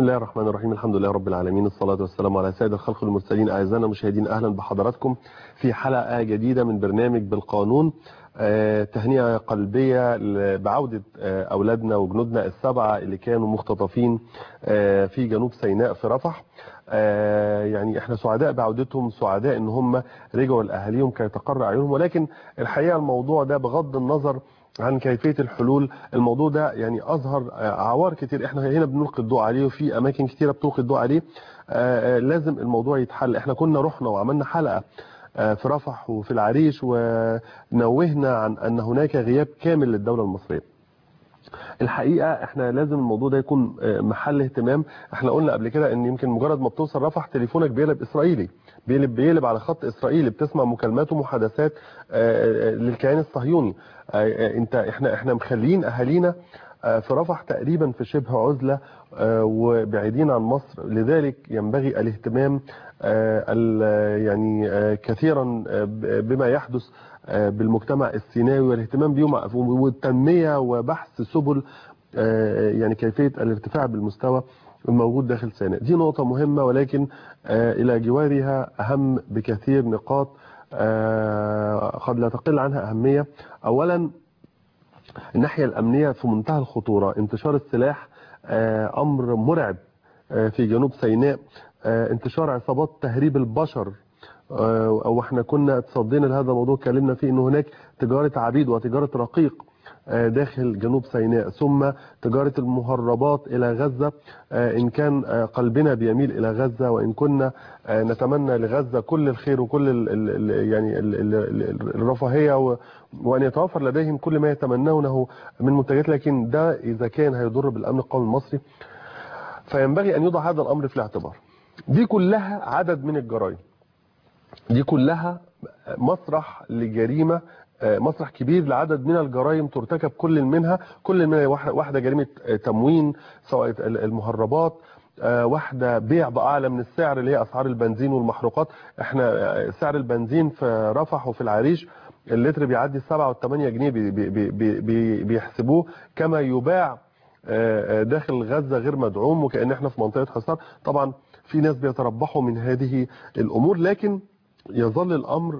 الله الرحمن الرحيم الحمد لله رب العالمين الصلاة والسلام على سيد الخلق المرسلين أعزائنا المشاهدين أهلا بحضراتكم في حلقة جديدة من برنامج بالقانون آه، تهنئة قلبية ل- بعودة آه، أولادنا وجنودنا السبعة اللي كانوا مختطفين آه، في جنوب سيناء في رفح آه، يعني احنا سعداء بعودتهم سعداء ان هم رجعوا لأهاليهم كي تقر أعينهم ولكن الحقيقة الموضوع ده بغض النظر عن كيفية الحلول الموضوع ده يعني أظهر آه، عوار كتير احنا هنا بنلقي الضوء عليه وفي أماكن كتيرة بتلقي الضوء عليه آه، آه، لازم الموضوع يتحل احنا كنا رحنا وعملنا حلقة آه، في رفح وفي العريش ونوهنا عن أن هناك غياب كامل للدولة المصرية الحقيقة احنا لازم الموضوع ده يكون آه، محل اهتمام احنا قلنا قبل كده ان يمكن مجرد ما بتوصل رفح تليفونك بيقلب اسرائيلي بيقلب بيقلب على خط اسرائيلي بتسمع مكالمات ومحادثات آه، آه، للكيان الصهيوني آه، آه، انت احنا احنا مخليين اهالينا آه، في رفح تقريبا في شبه عزلة آه، وبعيدين عن مصر لذلك ينبغي الاهتمام آه، ال- يعني آه، كثيرا آه، ب- بما يحدث آه، بالمجتمع السيناوي والاهتمام بيهم والتنمية وبحث سبل آه، يعني كيفية الارتفاع بالمستوى الموجود داخل سيناء دي نقطة مهمة ولكن آه، إلى جوارها أهم بكثير نقاط آه، قد لا تقل عنها أهمية أولا الناحية الأمنية في منتهى الخطورة انتشار السلاح آه، أمر مرعب آه، في جنوب سيناء آه، انتشار عصابات تهريب البشر آه، او احنا كنا تصدينا لهذا الموضوع اتكلمنا فيه ان هناك تجارة عبيد وتجارة رقيق آه، داخل جنوب سيناء ثم تجارة المهربات إلى غزة آه، إن كان آه، قلبنا بيميل إلى غزة وإن كنا آه، نتمنى لغزة كل الخير وكل ال ال ال يعني ال ال ال الرفاهية و- وأن يتوفر لديهم كل ما يتمنونه من منتجات لكن ده إذا كان هيضر بالأمن القومي المصري فينبغي أن يوضع هذا الأمر في الاعتبار دي كلها عدد من الجرائم دي كلها مسرح لجريمة آه، مسرح كبير لعدد من الجرائم ترتكب كل منها كل منها واحدة واحدة جريمة آه، تموين سواء ال- المهربات آه، واحدة بيع بأعلى من السعر اللي هي أسعار البنزين والمحروقات احنا آه، سعر البنزين في رفح وفي العريش اللتر بيعدي السبعة والثمانية جنيه بي بي بي بي بيحسبوه كما يباع آه، آه، داخل غزة غير مدعوم وكأن احنا في منطقة حصار طبعا في ناس بيتربحوا من هذه الأمور لكن يظل الأمر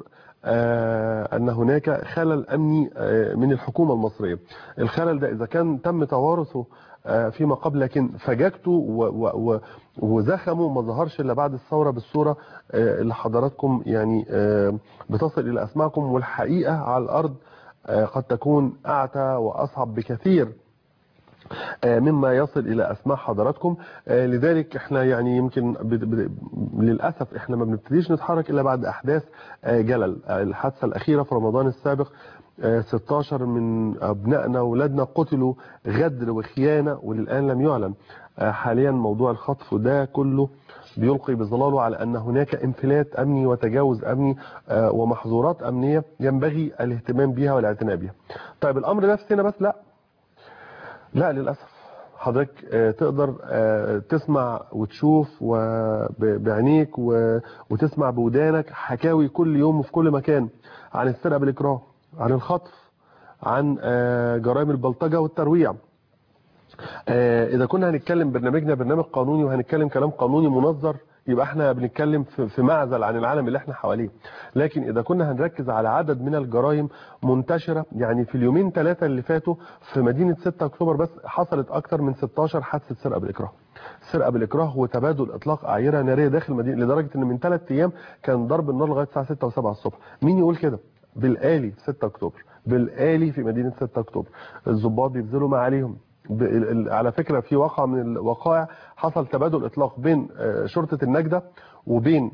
آه، أن هناك خلل أمني آه، من الحكومة المصرية الخلل ده إذا كان تم توارثه آه، فيما قبل لكن فجاجته و- و- و- وزخمه ما ظهرش إلا بعد الثورة بالصورة آه، اللي حضراتكم يعني آه، بتصل إلى أسماعكم والحقيقة على الأرض آه، قد تكون أعتى وأصعب بكثير آه، مما يصل الى اسماع حضراتكم آه، لذلك احنا يعني يمكن بد- بد- للاسف احنا ما بنبتديش نتحرك الا بعد احداث آه، جلل آه، الحادثه الاخيره في رمضان السابق آه، 16 من ابنائنا واولادنا قتلوا غدر وخيانه وللان لم يعلن آه، حاليا موضوع الخطف ده كله بيلقي بظلاله على ان هناك انفلات امني وتجاوز امني آه، ومحظورات امنيه ينبغي الاهتمام بها والاعتناء بها. طيب الامر ده في سينا بس لا لا للأسف حضرتك آه، تقدر آه، تسمع وتشوف وب- بعينيك و- وتسمع بودانك حكاوي كل يوم وفي كل مكان عن السرقة بالإكراه عن الخطف عن آه، جرائم البلطجة والترويع آه، إذا كنا هنتكلم برنامجنا برنامج قانوني وهنتكلم كلام قانوني منظر يبقى احنا بنتكلم في في معزل عن العالم اللي احنا حواليه لكن اذا كنا هنركز على عدد من الجرائم منتشره يعني في اليومين ثلاثه اللي فاتوا في مدينه 6 اكتوبر بس حصلت اكثر من 16 حادثه سرقه بالاكراه سرقه بالاكراه وتبادل اطلاق اعيره ناريه داخل المدينه لدرجه ان من ثلاث ايام كان ضرب النار لغايه الساعه 6 و7 الصبح مين يقول كده بالآلي في 6 اكتوبر بالآلي في مدينه 6 اكتوبر الضباط بيبذلوا ما عليهم ب- ال- ال- على فكرة في واقع من الوقائع حصل تبادل إطلاق بين آه، شرطة النجدة وبين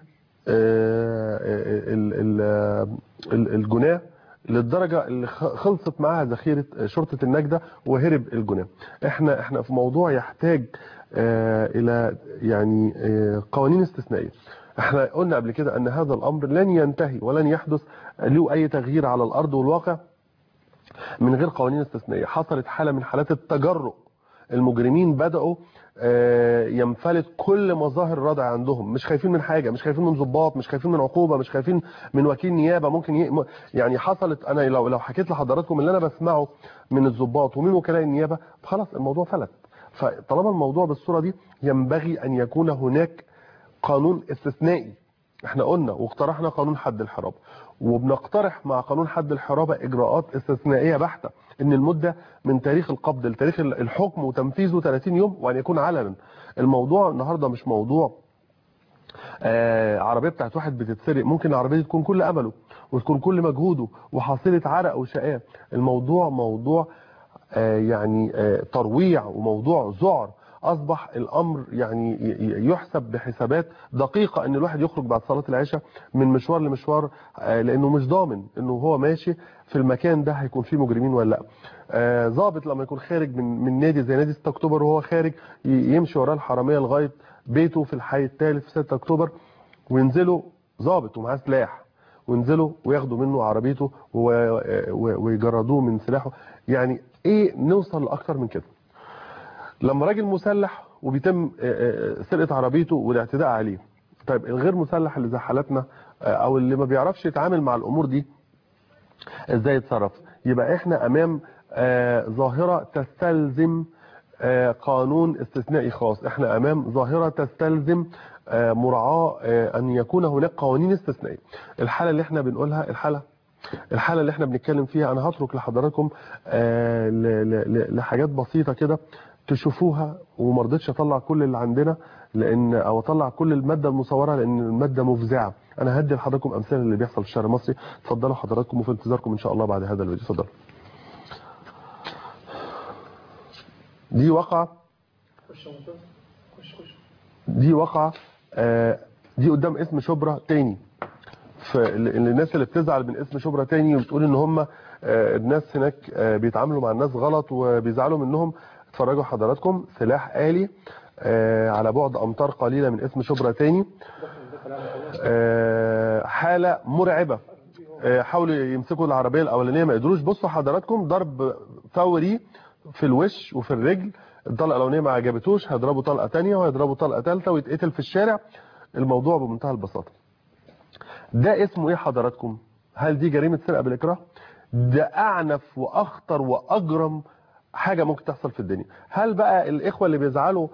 آه، ال- ال- ال- الجناه للدرجة اللي خ- خلصت معاها ذخيرة شرطة النجدة وهرب الجناه احنا احنا في موضوع يحتاج آه، الى يعني آه، قوانين استثنائية احنا قلنا قبل كده ان هذا الامر لن ينتهي ولن يحدث له اي تغيير على الارض والواقع من غير قوانين استثنائية حصلت حالة من حالات التجرؤ المجرمين بدأوا آه، ينفلت كل مظاهر الردع عندهم مش خايفين من حاجة مش خايفين من ضباط مش خايفين من عقوبة مش خايفين من وكيل نيابة ممكن ي... م- يعني حصلت انا لو لو حكيت لحضراتكم اللي انا بسمعه من الضباط ومن وكلاء النيابة خلاص الموضوع فلت فطالما الموضوع بالصوره دي ينبغي ان يكون هناك قانون استثنائي احنا قلنا واقترحنا قانون حد الحرابه وبنقترح مع قانون حد الحرابه اجراءات استثنائيه بحته ان المده من تاريخ القبض لتاريخ الحكم وتنفيذه 30 يوم وان يكون علنا الموضوع النهارده مش موضوع آه عربيه بتاعت واحد بتتسرق ممكن العربيه دي تكون كل امله وتكون كل مجهوده وحاصله عرق وشقاء الموضوع موضوع آه يعني آه ترويع وموضوع ذعر اصبح الامر يعني يحسب بحسابات دقيقه ان الواحد يخرج بعد صلاه العشاء من مشوار لمشوار لانه مش ضامن انه هو ماشي في المكان ده هيكون فيه مجرمين ولا لا ضابط لما يكون خارج من من نادي زي نادي 6 اكتوبر وهو خارج يمشي وراه الحراميه لغايه بيته في الحي الثالث في 6 اكتوبر وينزلوا ضابط ومعاه سلاح وينزلوا وياخدوا منه عربيته ويجردوه من سلاحه يعني ايه نوصل لاكتر من كده لما راجل مسلح وبيتم سرقه عربيته والاعتداء عليه طيب الغير مسلح اللي زي حالتنا او اللي ما بيعرفش يتعامل مع الامور دي ازاي يتصرف يبقى احنا امام ظاهره تستلزم قانون استثنائي خاص احنا امام ظاهره تستلزم مراعاه ان يكون هناك قوانين استثنائيه الحاله اللي احنا بنقولها الحاله الحاله اللي احنا بنتكلم فيها انا هترك لحضراتكم لحاجات بسيطه كده تشوفوها وما رضيتش اطلع كل اللي عندنا لان او اطلع كل الماده المصوره لان الماده مفزعه انا هدي لحضراتكم امثله اللي بيحصل في الشارع المصري اتفضلوا حضراتكم وفي انتظاركم ان شاء الله بعد هذا الفيديو اتفضلوا دي واقعه دي واقعه دي قدام اسم شبرا تاني فالناس اللي بتزعل من اسم شبرا تاني وبتقول ان هم الناس هناك بيتعاملوا مع الناس غلط وبيزعلوا منهم اتفرجوا حضراتكم سلاح آلي آه على بعد أمتار قليلة من اسم شبرا تاني آه حالة مرعبة آه حاولوا يمسكوا العربية الأولانية ما قدروش بصوا حضراتكم ضرب فوري في الوش وفي الرجل الطلقة الأولانية ما عجبتوش هيضربوا طلقة تانية وهيضربوا طلقة تالتة ويتقتل في الشارع الموضوع بمنتهى البساطة ده اسمه ايه حضراتكم هل دي جريمة سرقة بالإكراه ده أعنف وأخطر وأجرم حاجة ممكن تحصل في الدنيا هل بقى الإخوة اللي بيزعلوا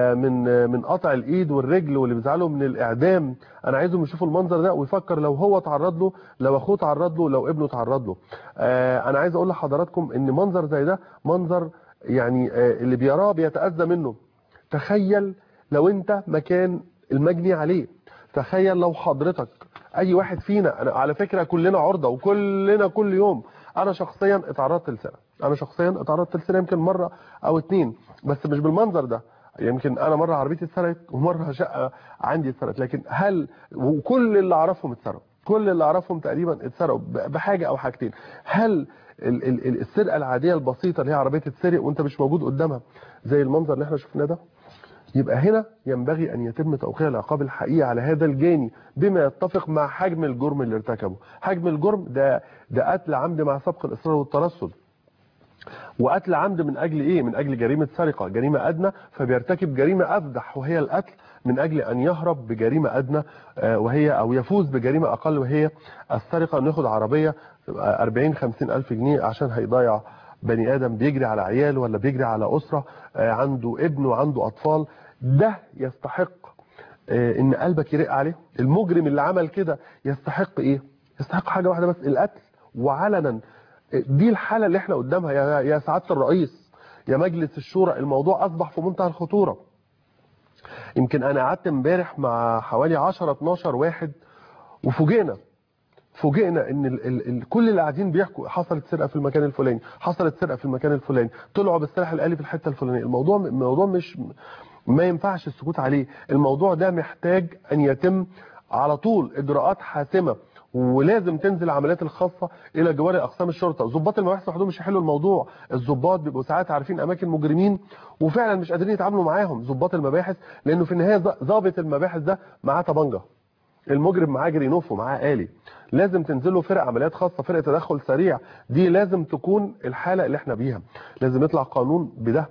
من من قطع الإيد والرجل واللي بيزعلوا من الإعدام أنا عايزهم يشوفوا المنظر ده ويفكر لو هو تعرض له لو أخوه تعرض له لو ابنه تعرض له أنا عايز أقول لحضراتكم إن منظر زي ده منظر يعني اللي بيراه بيتأذى منه تخيل لو أنت مكان المجني عليه تخيل لو حضرتك أي واحد فينا أنا على فكرة كلنا عرضة وكلنا كل يوم أنا شخصيا اتعرضت لسرقة انا شخصيا اتعرضت لسرقه يمكن مره او اتنين بس مش بالمنظر ده يمكن انا مره عربيتي اتسرقت ومره شقه عندي اتسرقت لكن هل وكل اللي اعرفهم اتسرقوا كل اللي اعرفهم تقريبا اتسرقوا بحاجه او حاجتين هل ال ال السرقه العاديه البسيطه اللي هي عربيه تتسرق وانت مش موجود قدامها زي المنظر اللي احنا شفناه ده يبقى هنا ينبغي أن يتم توقيع العقاب الحقيقي على هذا الجاني بما يتفق مع حجم الجرم اللي ارتكبه حجم الجرم ده ده قتل عمد مع سبق الإصرار والترصد وقتل عمد من أجل إيه؟ من أجل جريمة سرقة جريمة أدنى فبيرتكب جريمة أفدح وهي القتل من أجل أن يهرب بجريمة أدنى وهي أو يفوز بجريمة أقل وهي السرقة أن ياخد عربية 40 50 ألف جنيه عشان هيضيع بني آدم بيجري على عيال ولا بيجري على أسرة عنده ابن وعنده أطفال ده يستحق ان قلبك يرق عليه المجرم اللي عمل كده يستحق ايه يستحق حاجة واحدة بس القتل وعلنا دي الحالة اللي احنا قدامها يا يا سعادة الرئيس يا مجلس الشورى الموضوع اصبح في منتهى الخطورة يمكن انا قعدت امبارح مع حوالي 10 12 واحد وفوجئنا فوجئنا ان ال ال ال كل اللي قاعدين بيحكوا حصلت سرقه في المكان الفلاني حصلت سرقه في المكان الفلاني طلعوا بالسلاح الالي في الحته الفلانيه الموضوع الموضوع مش ما ينفعش السكوت عليه الموضوع ده محتاج ان يتم على طول اجراءات حاسمه ولازم تنزل العمليات الخاصه الى جوار اقسام الشرطه ضباط المباحث لوحدهم مش هيحلوا الموضوع الضباط بيبقوا ساعات عارفين اماكن مجرمين وفعلا مش قادرين يتعاملوا معاهم ضباط المباحث لانه في النهايه ضابط المباحث ده معاه طبنجه المجرم معاه جرينوف ومعاه آلي لازم تنزلوا فرق عمليات خاصة فرق تدخل سريع دي لازم تكون الحالة اللي احنا بيها لازم يطلع قانون بده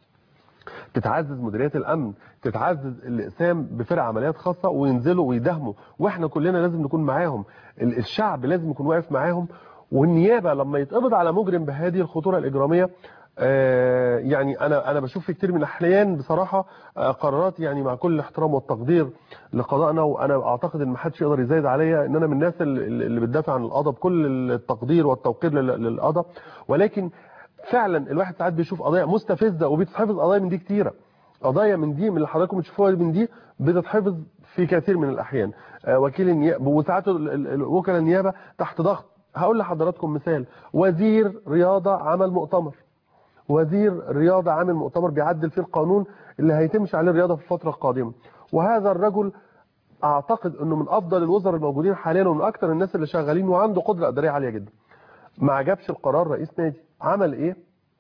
تتعزز مديريات الامن تتعزز الاقسام بفرق عمليات خاصة وينزلوا ويدهموا واحنا كلنا لازم نكون معاهم الشعب لازم يكون واقف معاهم والنيابة لما يتقبض على مجرم بهذه الخطورة الإجرامية آه، يعني انا انا بشوف في كتير من الاحيان بصراحه آه، قرارات يعني مع كل الاحترام والتقدير لقضائنا وانا اعتقد ان ما حدش يقدر يزايد عليا ان انا من الناس اللي اللي بتدافع عن القضاء بكل التقدير والتوقير لل- للقضاء ولكن فعلا الواحد ساعات بيشوف قضايا مستفزه وبيتحفظ قضايا من دي كتيره قضايا من دي من اللي حضراتكم بتشوفوها من دي بتتحفظ في كثير من الاحيان آه، وكيل النيابه وساعات ال- ال- ال- وكلاء النيابه تحت ضغط هقول لحضراتكم مثال وزير رياضه عمل مؤتمر وزير رياضه عامل مؤتمر بيعدل فيه القانون اللي هيتمشي عليه الرياضه في الفتره القادمه وهذا الرجل اعتقد انه من افضل الوزراء الموجودين حاليا ومن اكثر الناس اللي شغالين وعنده قدره اداريه عاليه جدا ما عجبش القرار رئيس نادي عمل ايه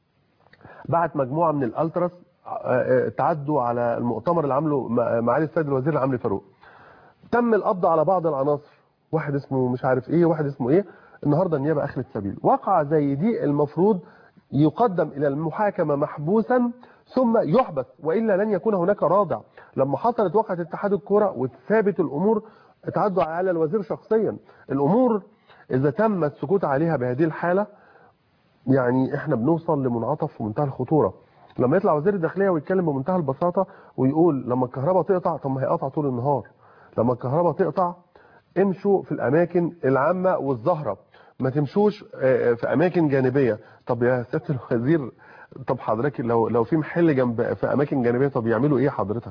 بعت مجموعه من الالتراس آه، آه، تعدوا على المؤتمر اللي عامله مع- معالي السيد الوزير العمري فاروق تم القبض على بعض العناصر واحد اسمه مش عارف ايه واحد اسمه ايه النهارده النيابه اخلت سبيل وقع زي دي المفروض يقدم الى المحاكمه محبوسا ثم يحبس والا لن يكون هناك رادع لما حصلت وقعه اتحاد الكره واتثابت الامور اتعدوا على الوزير شخصيا الامور اذا تم السكوت عليها بهذه الحاله يعني احنا بنوصل لمنعطف في منتهى الخطوره لما يطلع وزير الداخليه ويتكلم بمنتهى البساطه ويقول لما الكهرباء تقطع طب ما هيقطع طول النهار لما الكهرباء تقطع امشوا في الاماكن العامه والزهره ما تمشوش آه، في اماكن جانبيه طب يا سياده الوزير طب حضرتك لو لو في محل جنب في اماكن جانبيه طب يعملوا ايه حضرتك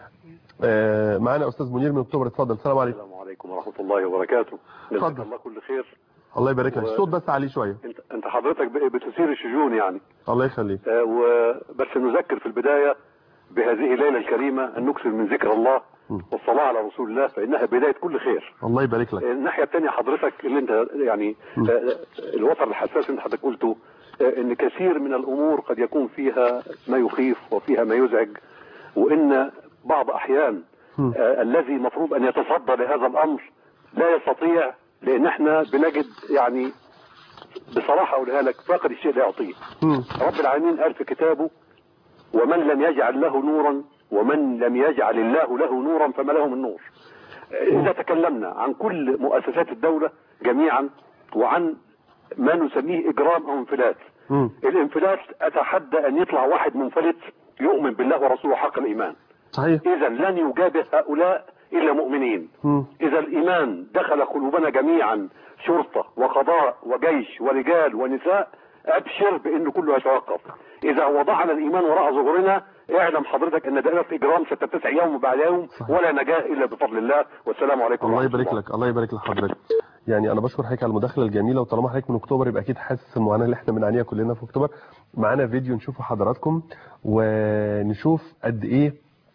آه، معانا استاذ منير من اكتوبر اتفضل السلام عليكم السلام عليكم ورحمة الله وبركاته جزاك اتفضل. الله كل خير الله يبارك لك و- الصوت بس عليه شويه انت انت حضرتك ب- بتثير الشجون يعني الله يخليك آه، وبس نذكر في البداية بهذه الليلة الكريمة أن نكثر من ذكر الله م. والصلاة على رسول الله فإنها بداية كل خير الله يبارك لك الناحية الثانية حضرتك اللي انت يعني م. آه، الوتر الحساس اللي حضرتك قلته آه، ان كثير من الامور قد يكون فيها ما يخيف وفيها ما يزعج وان بعض احيان م. آه، الذي مفروض ان يتصدى لهذا الامر لا يستطيع لان احنا بنجد يعني بصراحه اقولها لك فاقد الشيء لا يعطيه مم. رب العالمين قال في كتابه ومن لم يجعل له نورا ومن لم يجعل الله له نورا فما له من نور إذا تكلمنا عن كل مؤسسات الدولة جميعا وعن ما نسميه إجرام أو انفلات مم. الانفلات أتحدى أن يطلع واحد منفلت يؤمن بالله ورسوله حق الإيمان صحيح إذا لن يجابه هؤلاء إلا مؤمنين مم. إذا الإيمان دخل قلوبنا جميعا شرطة وقضاء وجيش ورجال ونساء أبشر بأنه كله يتوقف إذا وضعنا الإيمان وراء ظهورنا اعلم حضرتك أن دائرة إجرام ستتسع يوم بعد يوم صحيح. ولا نجاة إلا بفضل الله والسلام عليكم الله ورحمة يبارك لك الله يبارك لحضرتك يعني انا بشكر حضرتك على المداخله الجميله وطالما حضرتك من اكتوبر يبقى اكيد حاسس المعاناه اللي احنا بنعانيها كلنا في اكتوبر معانا فيديو نشوفه حضراتكم ونشوف قد ايه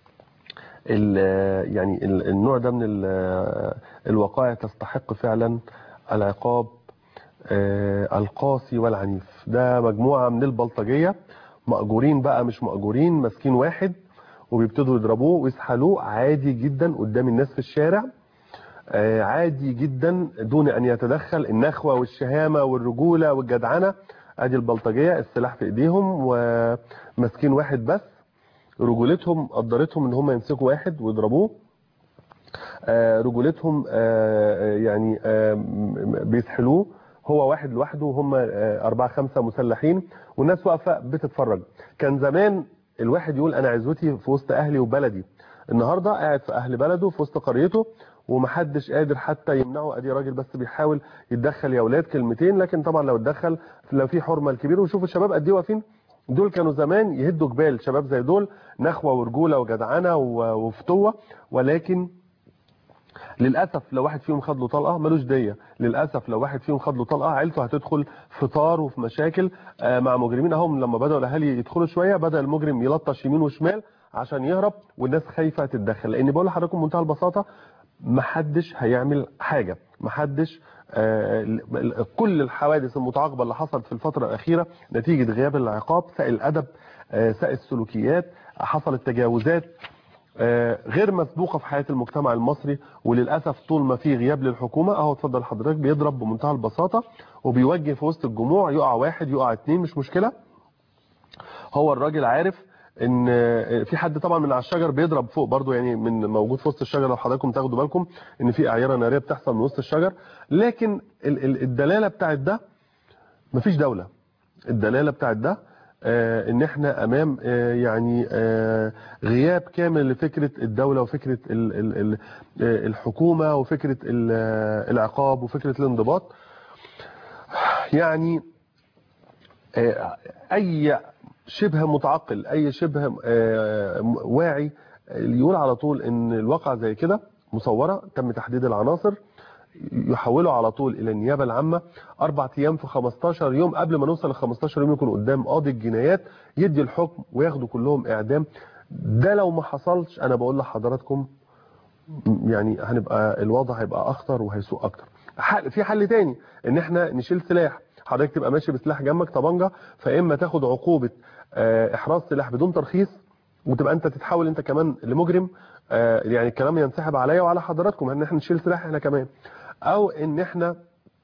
ال- يعني ال- النوع ده من ال- الوقائع تستحق فعلا العقاب آه، القاسي والعنيف ده مجموعه من البلطجيه مأجورين بقى مش مأجورين ماسكين واحد وبيبتدوا يضربوه ويسحلوه عادي جدا قدام الناس في الشارع آه، عادي جدا دون ان يتدخل النخوه والشهامه والرجوله والجدعنه ادي البلطجيه السلاح في ايديهم وماسكين واحد بس رجولتهم قدرتهم ان هم يمسكوا واحد ويضربوه آه، رجولتهم آه، يعني آه، م- بيسحلوه هو واحد لوحده وهم آه، أربعة خمسة مسلحين والناس واقفة بتتفرج كان زمان الواحد يقول أنا عزوتي في وسط أهلي وبلدي النهاردة قاعد في أهل بلده في وسط قريته ومحدش قادر حتى يمنعه ادي راجل بس بيحاول يتدخل يا اولاد كلمتين لكن طبعا لو اتدخل لو في حرمه الكبير وشوفوا الشباب قد ايه واقفين دول كانوا زمان يهدوا جبال شباب زي دول نخوه ورجوله وجدعنه و- وفتوه ولكن للاسف لو واحد فيهم خد له طلقه ملوش ديه للاسف لو واحد فيهم خد له طلقه عيلته هتدخل في طار وفي مشاكل آه، مع مجرمين اهم لما بداوا الاهالي يدخلوا شويه بدا المجرم يلطش يمين وشمال عشان يهرب والناس خايفه تتدخل لان بقول لحضراتكم بمنتهى البساطه محدش هيعمل حاجه محدش آه، ال- ال- كل الحوادث المتعاقبه اللي حصلت في الفتره الاخيره نتيجه غياب العقاب ساء الادب آه، ساء السلوكيات حصلت تجاوزات آه، غير مسبوقه في حياه المجتمع المصري وللاسف طول ما في غياب للحكومه اهو اتفضل حضرتك بيضرب بمنتهى البساطه وبيوجه في وسط الجموع يقع واحد يقع اتنين مش مشكله هو الراجل عارف ان آه، في حد طبعا من على الشجر بيضرب فوق برضو يعني من موجود في وسط الشجر لو حضراتكم تاخدوا بالكم ان في اعيره ناريه بتحصل من وسط الشجر لكن ال- ال- الدلاله بتاعت ده مفيش دوله الدلاله بتاعت ده آه، ان احنا امام آه، يعني آه، غياب كامل لفكره الدوله وفكره ال- ال- ال- آه، الحكومه وفكره ال- آه، العقاب وفكره الانضباط يعني آه، اي شبه متعقل اي شبه آه، واعي اللي يقول على طول ان الواقع زي كده مصوره تم تحديد العناصر يحوله على طول الى النيابه العامه اربع ايام في 15 يوم قبل ما نوصل ل 15 يوم يكون قدام قاضي الجنايات يدي الحكم وياخدوا كلهم اعدام ده لو ما حصلش انا بقول لحضراتكم يعني هنبقى الوضع هيبقى اخطر وهيسوء اكتر حل في حل تاني ان احنا نشيل سلاح حضرتك تبقى ماشي بسلاح جنبك طبنجه فاما تاخد عقوبه آه، احراز سلاح بدون ترخيص وتبقى انت تتحول انت كمان لمجرم آه، يعني الكلام ينسحب عليا وعلى حضراتكم ان احنا نشيل سلاح احنا كمان او ان احنا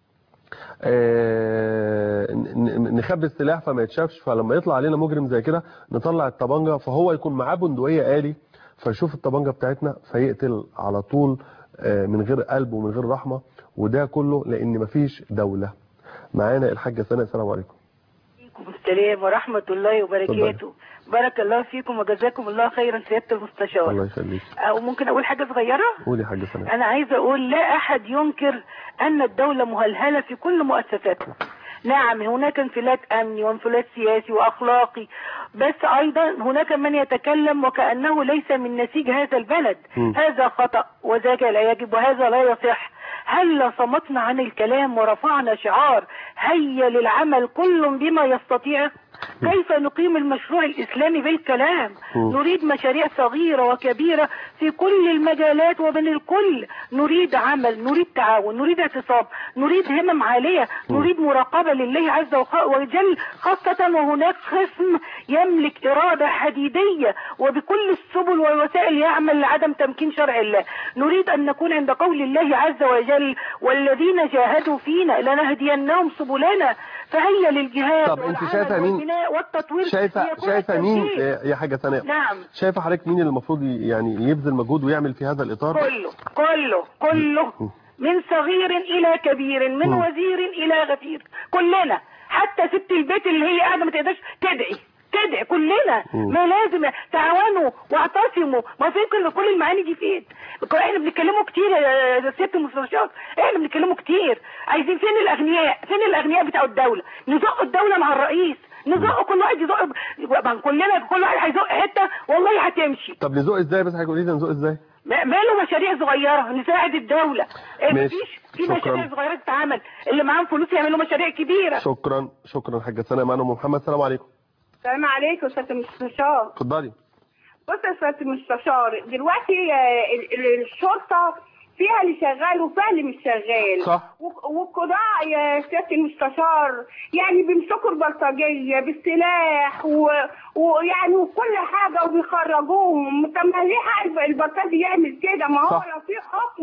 آه، ن- ن- نخبي السلاح فما يتشافش فلما يطلع علينا مجرم زي كده نطلع الطبنجه فهو يكون معاه بندقيه آلي فيشوف الطبنجه بتاعتنا فيقتل على طول آه، من غير قلب ومن غير رحمه وده كله لان مفيش دوله معانا الحاجه سناء السلام عليكم عليكم السلام ورحمة الله وبركاته بارك الله فيكم وجزاكم الله خيرا سيادة المستشار الله يخليك أو ممكن أقول حاجة صغيرة قولي يا حاجه سناء أنا عايزة أقول لا أحد ينكر أن الدولة مهلهلة في كل مؤسساتها نعم هناك انفلات أمني وانفلات سياسي وأخلاقي بس أيضا هناك من يتكلم وكأنه ليس من نسيج هذا البلد م. هذا خطأ وذاك لا يجب وهذا لا يصح هل صمتنا عن الكلام ورفعنا شعار هيا للعمل كل بما يستطيع كيف نقيم المشروع الإسلامي بالكلام م. نريد مشاريع صغيرة وكبيرة في كل المجالات وبين الكل نريد عمل نريد تعاون نريد اعتصام نريد همم عالية نريد مراقبة لله عز وخ- وجل خاصة وهناك خصم يملك إرادة حديدية وبكل السبل والوسائل يعمل لعدم تمكين شرع الله نريد أن نكون عند قول الله عز وجل والذين جاهدوا فينا لنهدينهم سبلنا فهيا للجهاد طب أنت والعمل شايفة مين- والبناء والتطوير شايفه ليكون شايفه مين التنفيذ. آه، يا حاجه سناء نعم شايفه حضرتك مين اللي المفروض ي- يعني يبذل مجهود ويعمل في هذا الاطار كله كله كله من صغير الى كبير من مم. وزير الى غفير كلنا حتى ست البيت اللي هي قاعده ما تقدرش تدعي تدعي كلنا مم. ما لازم تعاونوا واعتصموا ما في كل كل المعاني دي فين احنا بنتكلموا كتير يا ست المستشار احنا بنتكلموا كتير عايزين فين الاغنياء فين الاغنياء بتاع الدوله نزق الدوله مع الرئيس نزق كل واحد يزق يبقى كلنا كل واحد هيزق حته والله هتمشي طب نزوق ازاي بس هتقولي لي نزوق ازاي ماله مشاريع صغيرة نساعد الدولة إيه ماشي. مفيش في شكراً. مشاريع صغيرة تتعمل اللي معاهم فلوس يعملوا مشاريع كبيرة شكرا شكرا حاجه سناء معانا ام محمد السلام عليكم السلام عليكم يا سياده المستشار اتفضلي بص يا سياده المستشار دلوقتي آه، ال- ال- الشرطه فيها اللي شغال وفيها اللي مش شغال صح. و- والقضاء يا سياده المستشار يعني بيمسكوا البلطجيه بالسلاح و... ويعني وكل حاجه وبيخرجوهم طب ما ليه حق البلطجي يعمل كده ما هو صح. لو في حكم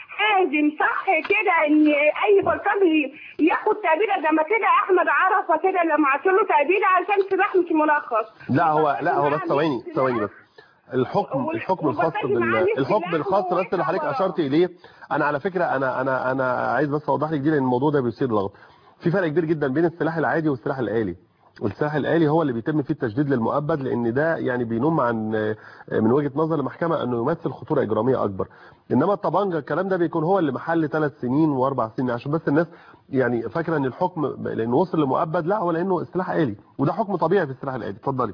حازم صح كده ان اي بلطجي ياخد تأبيدة زي ما كده احمد عرفه كده لما عطله تأبيدة عشان سلاح مش ملخص لا هو لا هو بس ثواني سلاح. ثواني بس الحكم وال- الحكم الخاص والبلطجي معاه بال الحكم سلاح الخاص وهو بس اللي حضرتك وراه. اشرت اليه انا على فكره انا انا انا عايز بس اوضح لك دي لان الموضوع ده بيثير لغط في فرق كبير جدا بين السلاح العادي والسلاح الآلي والسلاح الآلي هو اللي بيتم فيه التشديد للمؤبد لان ده يعني بينم عن من وجهة نظر المحكمة انه يمثل خطورة اجرامية اكبر انما الطبنجة الكلام ده بيكون هو اللي محل ثلاث سنين واربع سنين عشان بس الناس يعني فاكرة ان الحكم لانه وصل لمؤبد لا هو لانه سلاح آلي وده حكم طبيعي في السلاح الآلي اتفضلي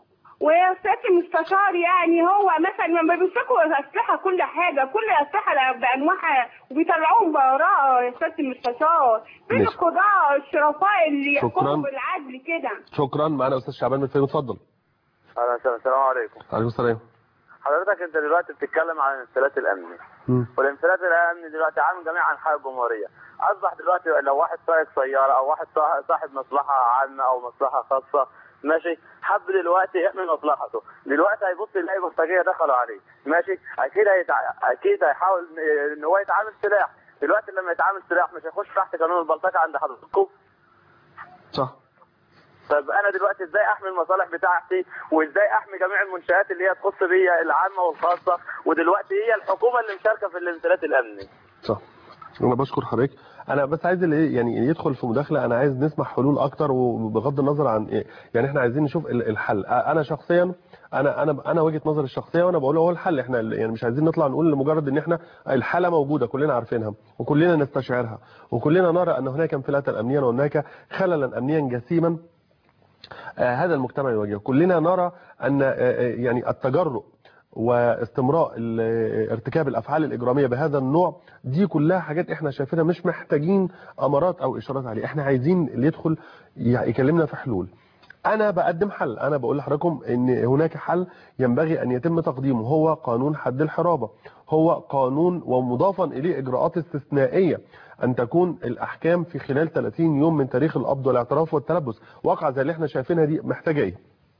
ويا سيادة المستشار يعني هو مثلا لما بيمسكوا اسلحه كل حاجه كل اسلحه بانواعها وبيطلعوهم براءه يا سياده المستشار فين ماشي. القضاء الشرفاء اللي شكراً. يحكموا بالعدل كده شكرا معانا استاذ شعبان من فين اتفضل اهلا وسهلا السلام عليكم عليكم السلام حضرتك انت دلوقتي بتتكلم عن الانفلات الامني مم. والانفلات الامني دلوقتي عام جميع انحاء الجمهوريه اصبح دلوقتي لو واحد سائق سياره او واحد صاح- صاحب مصلحه عامه او مصلحه خاصه ماشي حب دلوقتي يعمل مصلحته دلوقتي هيبص يلاقي بلطجيه دخلوا عليه ماشي اكيد هيتع... اكيد هيحاول ان هو يتعامل سلاح دلوقتي لما يتعامل سلاح مش هيخش تحت قانون البلطجه عند حضرتكم صح طب انا دلوقتي ازاي احمي المصالح بتاعتي وازاي احمي جميع المنشات اللي هي تخص بيا العامه والخاصه ودلوقتي هي الحكومه اللي مشاركه في الانفلات الامني صح انا بشكر حضرتك انا بس عايز اللي إيه يعني يدخل في مداخله انا عايز نسمع حلول اكتر وبغض النظر عن إيه يعني احنا عايزين نشوف ال- الحل انا شخصيا انا انا انا وجهه نظري الشخصيه وانا بقول هو الحل احنا يعني مش عايزين نطلع نقول لمجرد ان احنا الحاله موجوده كلنا عارفينها وكلنا نستشعرها وكلنا نرى ان هناك انفلاتا امنيا وهناك خللا امنيا جسيما آه، هذا المجتمع يواجهه كلنا نرى ان آه، آه، يعني التجرؤ واستمراء ال- ارتكاب الافعال الاجراميه بهذا النوع دي كلها حاجات احنا شايفينها مش محتاجين امارات او اشارات عليه احنا عايزين اللي يدخل ي- يكلمنا في حلول انا بقدم حل انا بقول لحضراتكم ان هناك حل ينبغي ان يتم تقديمه هو قانون حد الحرابه هو قانون ومضافا اليه اجراءات استثنائيه ان تكون الاحكام في خلال 30 يوم من تاريخ القبض والاعتراف والتلبس واقع زي اللي احنا شايفينها دي محتاجه ايه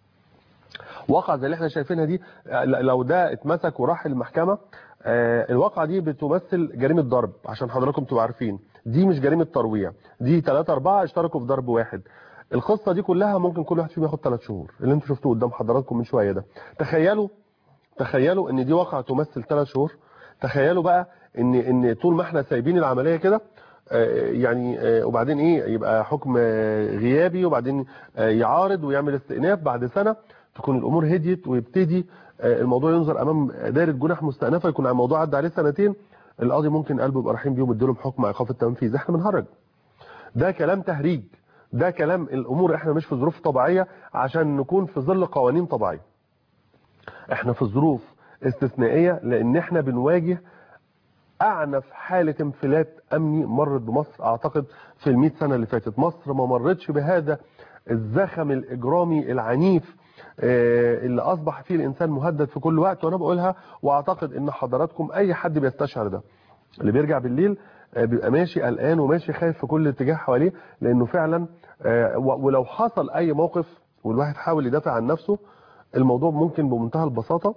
واقع زي اللي احنا شايفينها دي آه، لو ده اتمسك وراح المحكمه آه، الواقعه دي بتمثل جريمه ضرب عشان حضراتكم تبقوا عارفين دي مش جريمه ترويع دي 3 4 اشتركوا في ضرب واحد القصه دي كلها ممكن كل واحد فيهم ياخد 3 شهور اللي انتوا شفتوه قدام حضراتكم من شويه ده تخيلوا تخيلوا ان دي واقعه تمثل 3 شهور تخيلوا بقى ان ان طول ما احنا سايبين العمليه كده آه، يعني آه، وبعدين ايه يبقى حكم آه، غيابي وبعدين آه، يعارض ويعمل استئناف بعد سنه تكون الامور هديت ويبتدي آه، الموضوع ينظر امام دائره جنح مستأنفه يكون الموضوع عدى عليه سنتين القاضي ممكن قلبه يبقى رحيم بيهم يديلهم حكم ايقاف التنفيذ احنا بنهرج ده كلام تهريج ده كلام الامور احنا مش في ظروف طبيعيه عشان نكون في ظل قوانين طبيعيه احنا في ظروف استثنائيه لان احنا بنواجه اعنف حاله انفلات امني مرت بمصر اعتقد في ال سنه اللي فاتت مصر ما مرتش بهذا الزخم الاجرامي العنيف آه، اللي اصبح فيه الانسان مهدد في كل وقت وانا بقولها واعتقد ان حضراتكم اي حد بيستشعر ده اللي بيرجع بالليل آه، بيبقى ماشي قلقان وماشي خايف في كل اتجاه حواليه لانه فعلا آه، و- ولو حصل اي موقف والواحد حاول يدافع عن نفسه الموضوع ممكن بمنتهى البساطه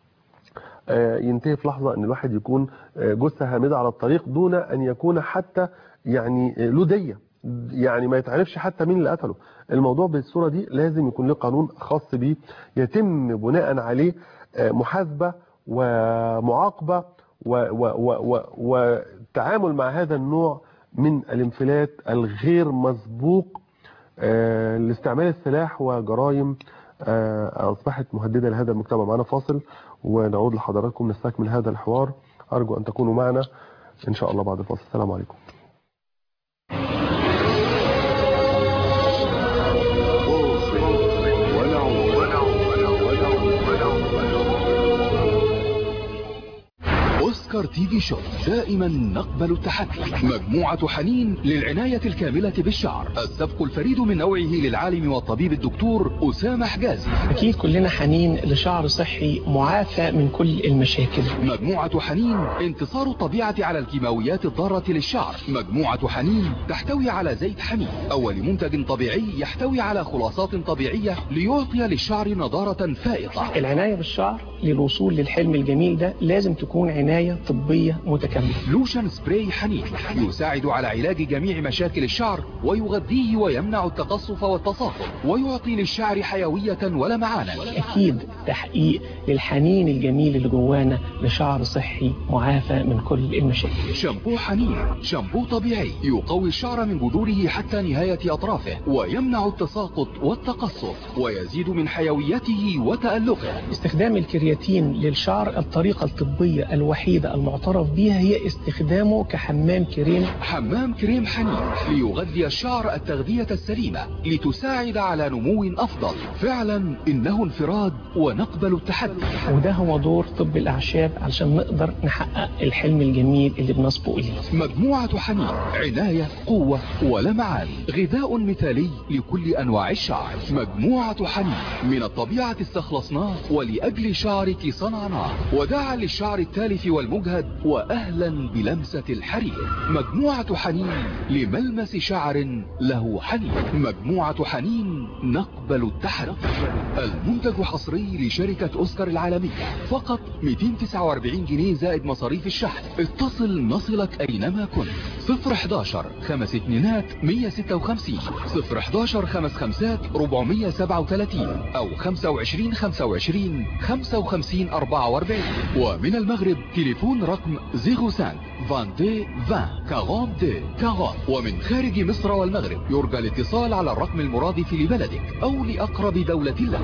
آه، ينتهي في لحظة ان الواحد يكون آه، جثة هامدة على الطريق دون ان يكون حتى يعني آه، له دية يعني ما يتعرفش حتى مين اللي قتله الموضوع بالصورة دي لازم يكون له قانون خاص بيه يتم بناء عليه آه، محاسبة ومعاقبة و- و- و- و- والتعامل مع هذا النوع من الانفلات الغير مسبوق آه، لاستعمال السلاح وجرائم آه، أصبحت مهددة لهذا المجتمع معنا فاصل ونعود لحضراتكم نستكمل هذا الحوار أرجو أن تكونوا معنا إن شاء الله بعد الفاصل السلام عليكم اوسكار تي في شو دائما نقبل التحدي مجموعة حنين للعناية الكاملة بالشعر السبق الفريد من نوعه للعالم والطبيب الدكتور أسامة حجازي أكيد كلنا حنين لشعر صحي معافى من كل المشاكل مجموعة حنين انتصار الطبيعة على الكيماويات الضارة للشعر مجموعة حنين تحتوي على زيت حنين أول منتج طبيعي يحتوي على خلاصات طبيعية ليعطي للشعر نضارة فائقة العناية بالشعر للوصول للحلم الجميل ده لازم تكون عناية طبية متكاملة لوشن سبراي حنين يساعد على علاج جميع مشاكل الشعر ويغذيه ويمنع التقصف والتصاقم ويعطي للشعر حيوية ولمعانا أكيد تحقيق للحنين الجميل اللي جوانا لشعر صحي معافى من كل المشاكل شامبو حنين شامبو طبيعي يقوي الشعر من جذوره حتى نهاية أطرافه ويمنع التساقط والتقصف ويزيد من حيويته وتألقه استخدام الكرياتين للشعر الطريقة الطبية الوحيدة المعترف بها هي استخدامه كحمام كريم حمام كريم حنين ليغذي الشعر التغذية السليمة لتساعد على نمو أفضل فعلا إنه انفراد ونقبل التحدي وده هو دور طب الأعشاب علشان نقدر نحقق الحلم الجميل اللي بنصبو إليه مجموعة حنين عناية قوة ولمعان غذاء مثالي لكل أنواع الشعر مجموعة حنين من الطبيعة استخلصناه ولأجل شعرك صنعناه وداعا للشعر التالف والمجهد وأهلا بلمسة الحرير مجموعة حنين لملمس شعر له حنين مجموعة حنين نقبل التحدي المنتج حصري لشركة أوسكار العالمية فقط 249 جنيه زائد مصاريف الشحن اتصل نصلك أينما كنت 011 خمس اتنينات 156 011 خمس خمسات 437 أو 25 25 55 44 ومن المغرب تليفون رقم 05 22 20 42 40 ومن خارج مصر والمغرب يرجى الاتصال على الرقم المرادف لبلدك أو لأقرب دولة لك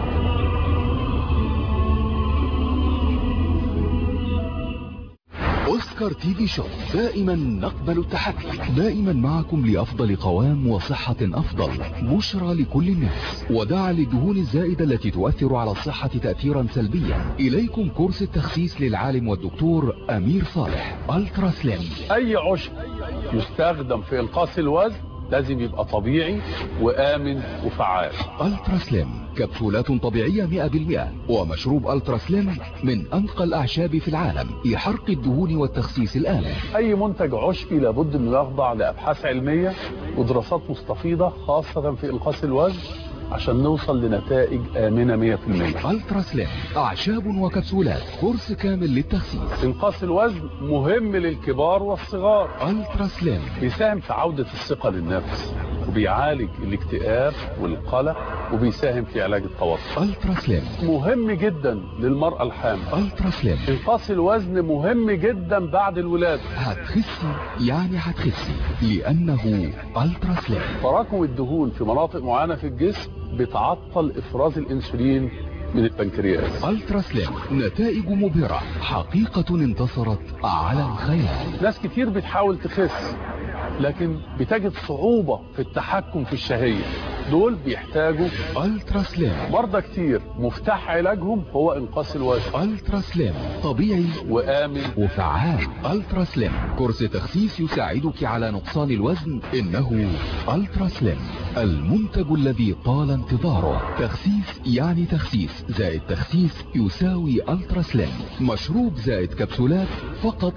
أوسكار تي في شوب دائما نقبل التحدي دائما معكم لأفضل قوام وصحة أفضل بشرى لكل الناس ودع للدهون الزائدة التي تؤثر على الصحة تأثيرا سلبيا إليكم كورس التخسيس للعالم والدكتور أمير صالح ألترا سليم اي عشب يستخدم في انقاص الوزن لازم يبقى طبيعي وامن وفعال ألترا سليم كبسولات طبيعية 100% ومشروب ألترا سليم من أنقى الأعشاب في العالم لحرق الدهون والتخسيس الآمن اي منتج عشبي لابد انه يخضع لابحاث علميه ودراسات مستفيضه خاصه في انقاص الوزن عشان نوصل لنتائج امنه 100% ألترا سليم أعشاب وكبسولات كورس كامل للتخسيس انقاص الوزن مهم للكبار والصغار ألترا سليم بيساهم في عودة الثقة للنفس وبيعالج الاكتئاب والقلق وبيساهم في علاج التوتر ألترا سليم مهم جدا للمرأة الحامل ألترا سليم انقاص الوزن مهم جدا بعد الولادة هتخسي يعني هتخسي لأنه ألترا سليم تراكم الدهون في مناطق معينة في الجسم بتعطل افراز الانسولين من البنكرياس ألترا سليم نتائج مبهرة حقيقة انتصرت على الخيال ناس كتير بتحاول تخس لكن بتجد صعوبة في التحكم في الشهية دول بيحتاجوا ألترا سليم مرضى كتير مفتاح علاجهم هو انقاص الوزن ألترا سليم طبيعي وآمن وفعال ألترا سليم كورس تخسيس يساعدك على نقصان الوزن إنه ألترا سليم المنتج الذي طال انتظاره تخسيس يعني تخسيس زائد تخسيس يساوي ألترا سليم مشروب زائد كبسولات فقط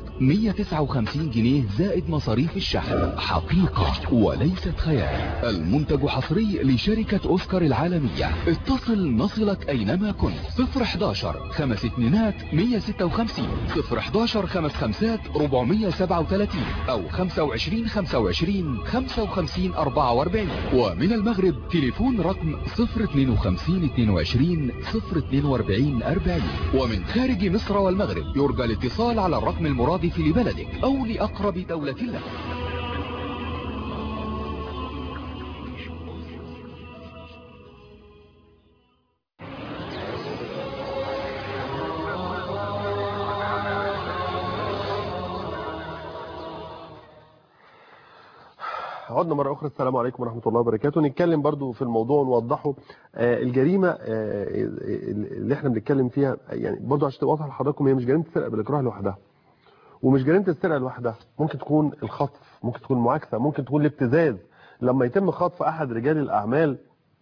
159 جنيه زائد مصاريف الشحن حقيقة وليست خيال المنتج حصري لشركة أوسكار العالمية اتصل نصلك أينما كنت 011 خمس اتنينات 156 011 خمس خمسات 437 أو 25 25 55 44 ومن المغرب تليفون رقم 052 22 042 40 ومن خارج مصر والمغرب يرجى الاتصال على الرقم المرادف لبلدك أو لأقرب دولة لك عدنا مرة أخرى السلام عليكم ورحمة الله وبركاته نتكلم برضو في الموضوع ونوضحه آه، الجريمة آه، اللي احنا بنتكلم فيها يعني برضو عشان تبقى واضحة لحضراتكم هي مش جريمة السرقة بالإكراه لوحدها ومش جريمة السرقة لوحدها ممكن تكون الخطف ممكن تكون المعاكسة ممكن تكون الابتزاز لما يتم خطف أحد رجال الأعمال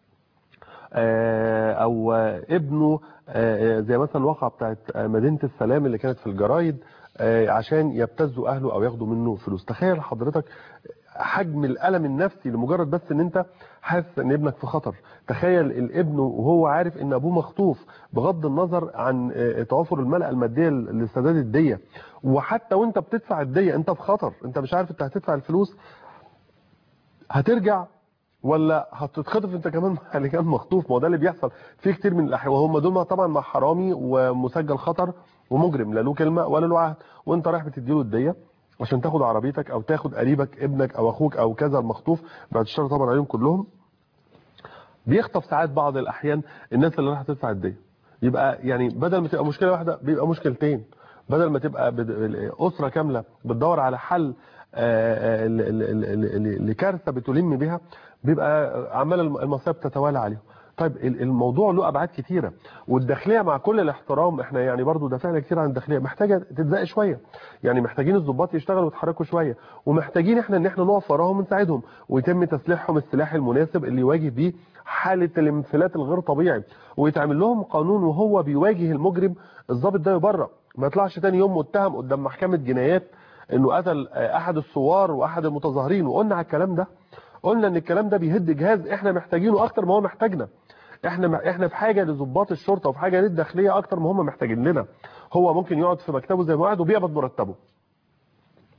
آه، او آه، ابنه آه، زي مثلا الواقعة بتاعت آه، مدينة السلام اللي كانت في الجرايد آه، عشان يبتزوا اهله او ياخدوا منه فلوس تخيل حضرتك حجم الالم النفسي لمجرد بس ان انت حاسس ان ابنك في خطر تخيل الابن وهو عارف ان ابوه مخطوف بغض النظر عن آه، توافر الملأ الماديه لسداد الديه وحتى وانت بتدفع الديه انت في خطر انت مش عارف انت هتدفع الفلوس هترجع ولا هتتخطف انت كمان اللي كان مخطوف ما هو ده اللي بيحصل في كتير من الاحيان وهم دول طبعا مع حرامي ومسجل خطر ومجرم لا له كلمه ولا له عهد وانت رايح بتديله الديه عشان تاخد عربيتك او تاخد قريبك ابنك او اخوك او كذا المخطوف بعد الشر طبعا عليهم كلهم بيخطف ساعات بعض الاحيان الناس اللي راح تدفع الديه يبقى يعني بدل ما تبقى مشكله واحده بيبقى مشكلتين بدل ما تبقى بد- اسره كامله بتدور على حل آه، آه، ل- ل- ل- ل- لكارثه بتلم بها بيبقى عمال الم- المصائب تتوالى عليهم طيب ال- الموضوع له ابعاد كتيره والداخليه مع كل الاحترام احنا يعني برضو دافعنا كتير عن الداخليه محتاجه تتزق شويه يعني محتاجين الضباط يشتغلوا ويتحركوا شويه ومحتاجين احنا ان احنا نقف وراهم ونساعدهم ويتم تسليحهم السلاح المناسب اللي يواجه بيه حاله الانفلات الغير طبيعي ويتعمل لهم قانون وهو بيواجه المجرم الضابط ده يبرأ ما يطلعش تاني يوم متهم قدام محكمه جنايات انه قتل آه، احد الثوار واحد المتظاهرين وقلنا على الكلام ده قلنا ان الكلام ده بيهد جهاز احنا محتاجينه اكتر ما هو محتاجنا احنا احنا في حاجه لضباط الشرطه وفي حاجه للداخليه اكتر ما هم محتاجين لنا هو ممكن يقعد في مكتبه زي ما قاعد وبيقبض مرتبه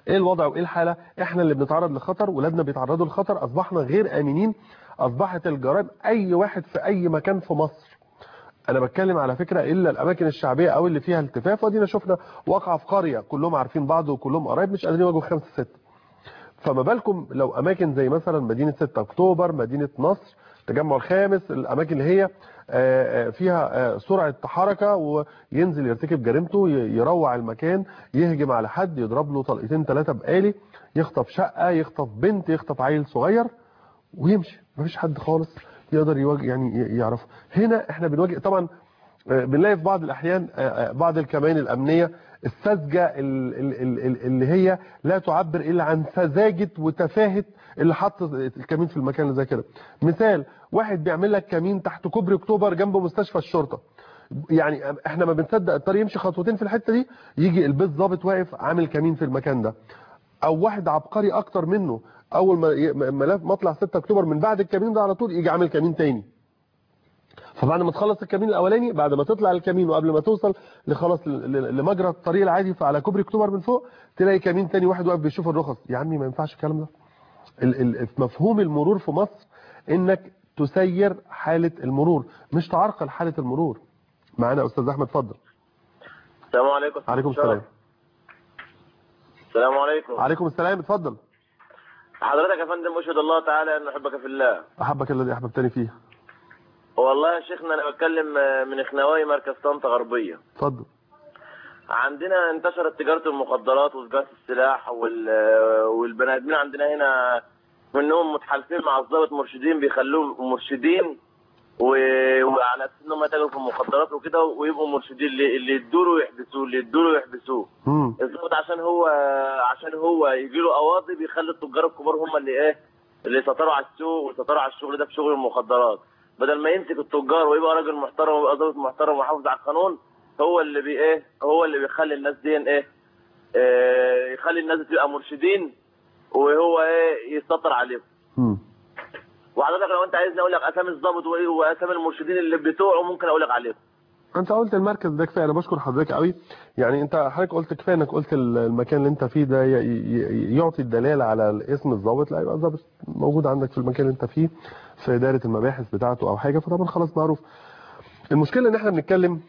ايه الوضع وايه الحاله احنا اللي بنتعرض لخطر ولادنا بيتعرضوا لخطر اصبحنا غير امنين اصبحت الجرائم اي واحد في اي مكان في مصر انا بتكلم على فكره الا الاماكن الشعبيه او اللي فيها التفاف ودينا شفنا واقعه في قريه كلهم عارفين بعض وكلهم قرايب مش قادرين يواجهوا خمسه سته فما بالكم لو اماكن زي مثلا مدينه 6 اكتوبر مدينه نصر التجمع الخامس الاماكن اللي هي آه، آه، فيها آه، سرعه حركه وينزل يرتكب جريمته ي- يروع المكان يهجم على حد يضرب له طلقتين ثلاثه بآلي يخطف شقه يخطف بنت يخطف عيل صغير ويمشي مفيش حد خالص يقدر يواجه يعني ي- يعرف هنا احنا بنواجه طبعا آه، بنلاقي في بعض الاحيان آه، آه، بعض الكمائن الامنيه الساذجه ال- ال- ال- ال- اللي هي لا تعبر الا عن سذاجه وتفاهه اللي حط الكمين في المكان اللي زي كده مثال واحد بيعمل لك كمين تحت كوبري اكتوبر جنب مستشفى الشرطه يعني احنا ما بنصدق الطريق يمشي خطوتين في الحته دي يجي البيت ظابط واقف عامل كمين في المكان ده او واحد عبقري اكتر منه اول ما ي- ما ما مطلع 6 اكتوبر من بعد الكمين ده على طول يجي عامل كمين تاني فبعد ما تخلص الكمين الاولاني بعد ما تطلع الكمين وقبل ما توصل لخلاص ل- ل- لمجرى الطريق العادي فعلى كوبري اكتوبر من فوق تلاقي كمين تاني واحد واقف بيشوف الرخص يا عمي ما ينفعش الكلام ده ال- ال- في مفهوم المرور في مصر انك تسير حالة المرور مش تعرقل حالة المرور معانا استاذ احمد اتفضل السلام عليكم عليكم السلام السلام عليكم عليكم السلام اتفضل حضرتك يا فندم اشهد الله تعالى ان احبك في الله احبك الذي احببتني فيه والله يا شيخنا انا بتكلم آه، من خنواي مركز طنطا غربيه اتفضل عندنا انتشرت تجاره المخدرات وتجاره السلاح وال آه، والبني ادمين عندنا هنا منهم متحالفين مع الضابط مرشدين بيخلوهم مرشدين و- وعلى اساس انهم يتاجروا في المخدرات وكده ويبقوا مرشدين اللي اللي يدوا له يحبسوه اللي يدوا له يحبسوه مم. الضابط عشان هو عشان هو يجي له قواضي بيخلي التجار الكبار هم اللي ايه اللي يسيطروا على السوق ويسيطروا على الشغل ده في شغل المخدرات بدل ما يمسك التجار ويبقى راجل محترم ويبقى ضابط محترم ويحافظ على القانون هو اللي بي ايه هو اللي بيخلي الناس دي ايه, إيه يخلي الناس دي تبقى مرشدين وهو ايه يسيطر عليهم مم. وحضرتك لو انت عايزني اقول لك اسامي الضابط وايه واسامي المرشدين اللي بتوعه ممكن اقول لك عليهم انت قلت المركز ده كفايه انا بشكر حضرتك قوي يعني انت حضرتك قلت كفايه انك قلت ال- المكان اللي انت فيه ده ي- ي- يعطي الدلاله على اسم الضابط لا يبقى الضابط موجود عندك في المكان اللي انت فيه في اداره المباحث بتاعته او حاجه فطبعا خلاص معروف المشكله ان احنا بنتكلم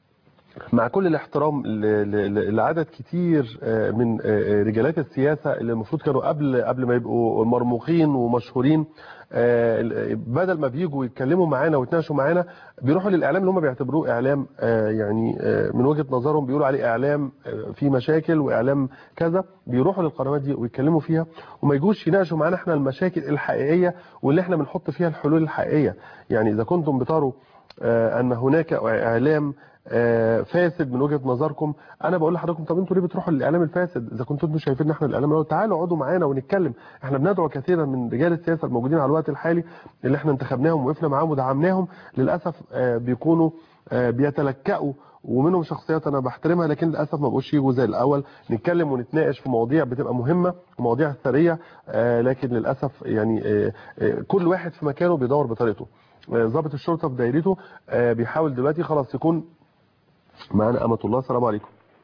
مع كل الاحترام ل- ل- ل- لعدد كتير آه، من آه، رجالات السياسة اللي المفروض كانوا قبل قبل ما يبقوا مرموقين ومشهورين آه، ال- بدل ما بيجوا يتكلموا معانا ويتناقشوا معانا بيروحوا للإعلام اللي هم بيعتبروه إعلام آه، يعني آه، من وجهة نظرهم بيقولوا عليه إعلام آه، فيه مشاكل وإعلام كذا بيروحوا للقنوات دي ويتكلموا فيها وما يجوش يناقشوا معانا احنا المشاكل الحقيقية واللي احنا بنحط فيها الحلول الحقيقية يعني إذا كنتم بتروا آه، أن هناك إعلام آه، فاسد من وجهه نظركم انا بقول لحضراتكم طب انتوا ليه بتروحوا للاعلام الفاسد اذا كنتوا انتوا شايفين ان احنا الاعلام الأول، تعالوا اقعدوا معانا ونتكلم احنا بندعو كثيرا من رجال السياسه الموجودين على الوقت الحالي اللي احنا انتخبناهم ووقفنا معاهم ودعمناهم للاسف آه، بيكونوا آه، بيتلكأوا ومنهم شخصيات انا بحترمها لكن للاسف ما بقوش يجوا زي الاول نتكلم ونتناقش في مواضيع بتبقى مهمه ومواضيع ثريه آه، لكن للاسف يعني آه، آه، كل واحد في مكانه بيدور بطريقته آه، ضابط الشرطه في دايرته آه، بيحاول دلوقتي خلاص يكون معانا أمة الله السلام عليكم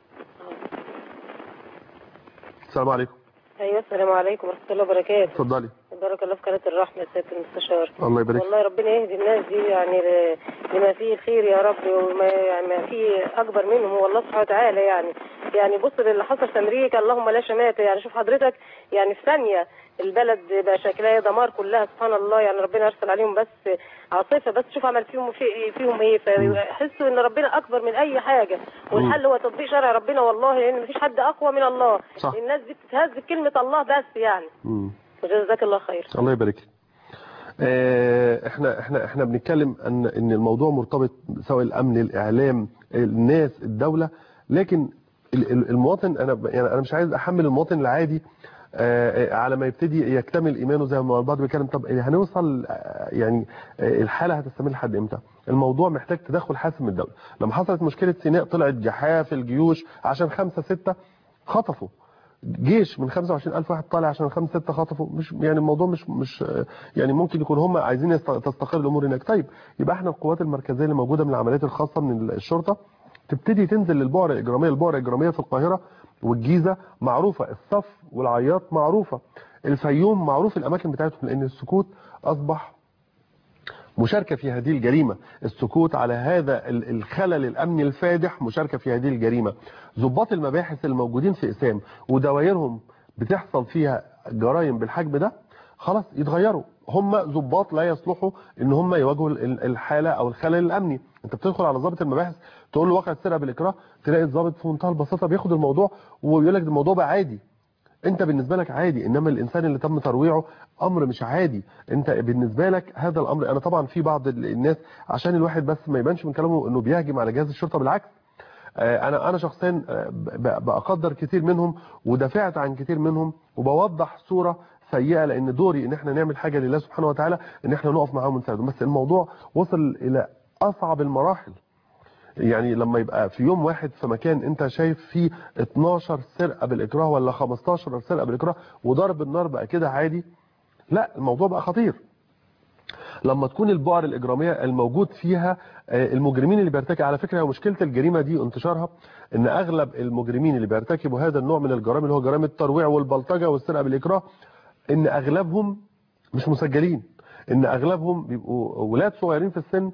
السلام عليكم ايوه السلام عليكم ورحمه الله وبركاته اتفضلي بارك الله في قناه الرحمه يا سياده المستشار الله يبارك والله ربنا يهدي الناس دي يعني ل- لما فيه الخير يا رب وما يعني ما فيه اكبر منهم هو الله سبحانه وتعالى يعني يعني بص للي حصل في امريكا اللهم لا شماتة يعني شوف حضرتك يعني في ثانيه البلد بقى شكلها دمار كلها سبحان الله يعني ربنا يرسل عليهم بس عاصفه بس شوف عمل فيهم في فيهم ايه فيحسوا ان ربنا اكبر من اي حاجه والحل هو تطبيق شرع ربنا والله لان مفيش حد اقوى من الله صح. الناس دي بتتهز بكلمه الله بس يعني مم. جزاك الله خير الله يبارك لك. آه، احنا احنا احنا بنتكلم ان ان الموضوع مرتبط سواء الامن الاعلام الناس الدوله لكن ال- ال- المواطن انا ب- يعني انا مش عايز احمل المواطن العادي آه، آه، على ما يبتدي يكتمل ايمانه زي ما البعض بيتكلم طب هنوصل آه، يعني آه، الحاله هتستمر لحد امتى؟ الموضوع محتاج تدخل حاسم من الدوله لما حصلت مشكله سيناء طلعت جحاف الجيوش عشان خمسة ستة خطفوا جيش من 25000 واحد طالع عشان خمسة ستة خطفوا مش يعني الموضوع مش مش يعني ممكن يكون هم عايزين يست- تستقر الامور هناك طيب يبقى احنا القوات المركزيه اللي موجوده من العمليات الخاصه من الشرطه تبتدي تنزل للبؤر الاجراميه البؤر الاجراميه في القاهره والجيزه معروفه الصف والعياط معروفه الفيوم معروف الاماكن بتاعتهم لان السكوت اصبح مشاركة في هذه الجريمة السكوت على هذا ال- الخلل الأمني الفادح مشاركة في هذه الجريمة ضباط المباحث الموجودين في إسام ودوائرهم بتحصل فيها جرائم بالحجم ده خلاص يتغيروا هم ضباط لا يصلحوا ان هم يواجهوا ال- الحالة او الخلل الامني انت بتدخل على ضابط المباحث تقول له واقع السرقة بالاكراه تلاقي الضابط في منتهى البساطة بياخد الموضوع ويقول لك ده الموضوع بقى عادي انت بالنسبة لك عادي انما الانسان اللي تم ترويعه امر مش عادي انت بالنسبة لك هذا الامر انا طبعا في بعض ال- الناس عشان الواحد بس ما يبانش من كلامه انه بيهجم على جهاز الشرطة بالعكس آه، انا انا شخصيا آه، ب- بقدر كتير منهم ودافعت عن كتير منهم وبوضح صورة سيئة لان دوري ان احنا نعمل حاجة لله سبحانه وتعالى ان احنا نقف معاهم ونساعدهم بس الموضوع وصل الى اصعب المراحل يعني لما يبقى في يوم واحد في مكان انت شايف فيه 12 سرقة بالاكراه ولا 15 سرقة بالاكراه وضرب النار بقى كده عادي لا الموضوع بقى خطير لما تكون البؤر الإجرامية الموجود فيها آه، المجرمين اللي بيرتكب على فكرة هي مشكلة الجريمة دي وانتشارها ان اغلب المجرمين اللي بيرتكبوا هذا النوع من الجرائم اللي هو جرائم الترويع والبلطجة والسرقة بالإكراه ان اغلبهم مش مسجلين ان اغلبهم بيبقوا ولاد صغيرين في السن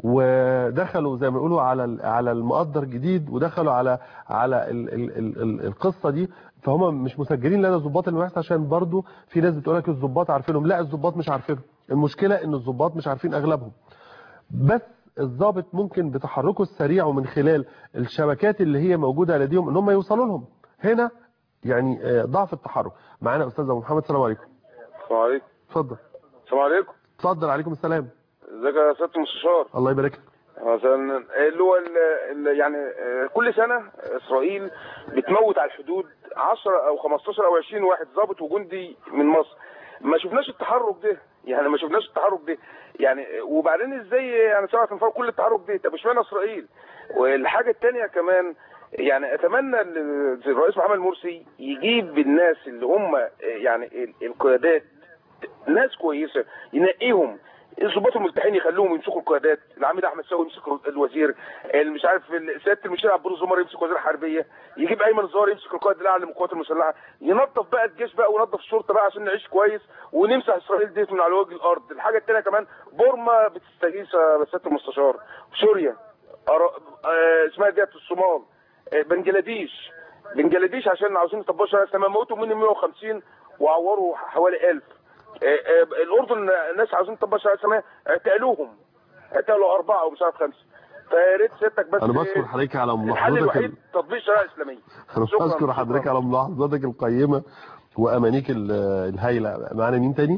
ودخلوا زي ما يقولوا على ال- على المقدر جديد ودخلوا على على ال ال ال ال القصه دي فهم مش مسجلين لنا ضباط المباحث عشان برضو في ناس بتقول لك الضباط عارفينهم لا الضباط مش عارفينهم المشكله ان الضباط مش عارفين اغلبهم بس الضابط ممكن بتحركه السريع ومن خلال الشبكات اللي هي موجوده لديهم ان هم يوصلوا لهم هنا يعني آه، ضعف التحرك معانا استاذ ابو محمد السلام عليكم السلام عليكم اتفضل السلام عليكم اتفضل عليكم السلام ازيك يا سياده المستشار الله يبارك لك مثلا اللي هو ال- ال- يعني آه، كل سنه اسرائيل بتموت على الحدود 10 او 15 او 20 واحد ضابط وجندي من مصر ما شفناش التحرك ده يعني ما شفناش التحرك ده يعني آه، وبعدين ازاي يعني سبعة تنفار كل التحرك ده طب اشمعنى اسرائيل والحاجه الثانيه كمان يعني اتمنى ال- الرئيس محمد مرسي يجيب الناس اللي هم آه، يعني ال- القيادات ناس كويسه ينقيهم الضباط الملتحين يخلوهم يمسكوا القيادات العميد احمد ساوي يمسك الوزير اللي مش عارف ال- سياده المشير عبد الرزاق زمر يمسك وزير الحربيه يجيب ايمن الزهر يمسك القائد الاعلى للقوات المسلحه ينظف بقى الجيش بقى وينظف الشرطه بقى عشان نعيش كويس ونمسح اسرائيل ديت من على وجه الارض الحاجه الثانيه كمان بورما بتستغيث يا سياده المستشار سوريا أرا- آه، اسمها ديت الصومال آه، بنجلاديش بنجلاديش عشان عاوزين يطبقوا شرع الاسلام موتوا منهم 150 وعوروا حوالي 1000 آه، آه، الاردن الناس عاوزين يطبقوا شرع الاسلام اعتقلوهم اعتقلوا اربعه ومش عارف خمسه فيا ريت سيادتك بس انا بشكر حضرتك على الحل ملاحظتك الوحيد ال- تطبيق الشريعه الاسلاميه انا شكراً، بشكر شكراً. حضرتك على ملاحظاتك القيمة وامانيك ال- الهايلة معانا مين تاني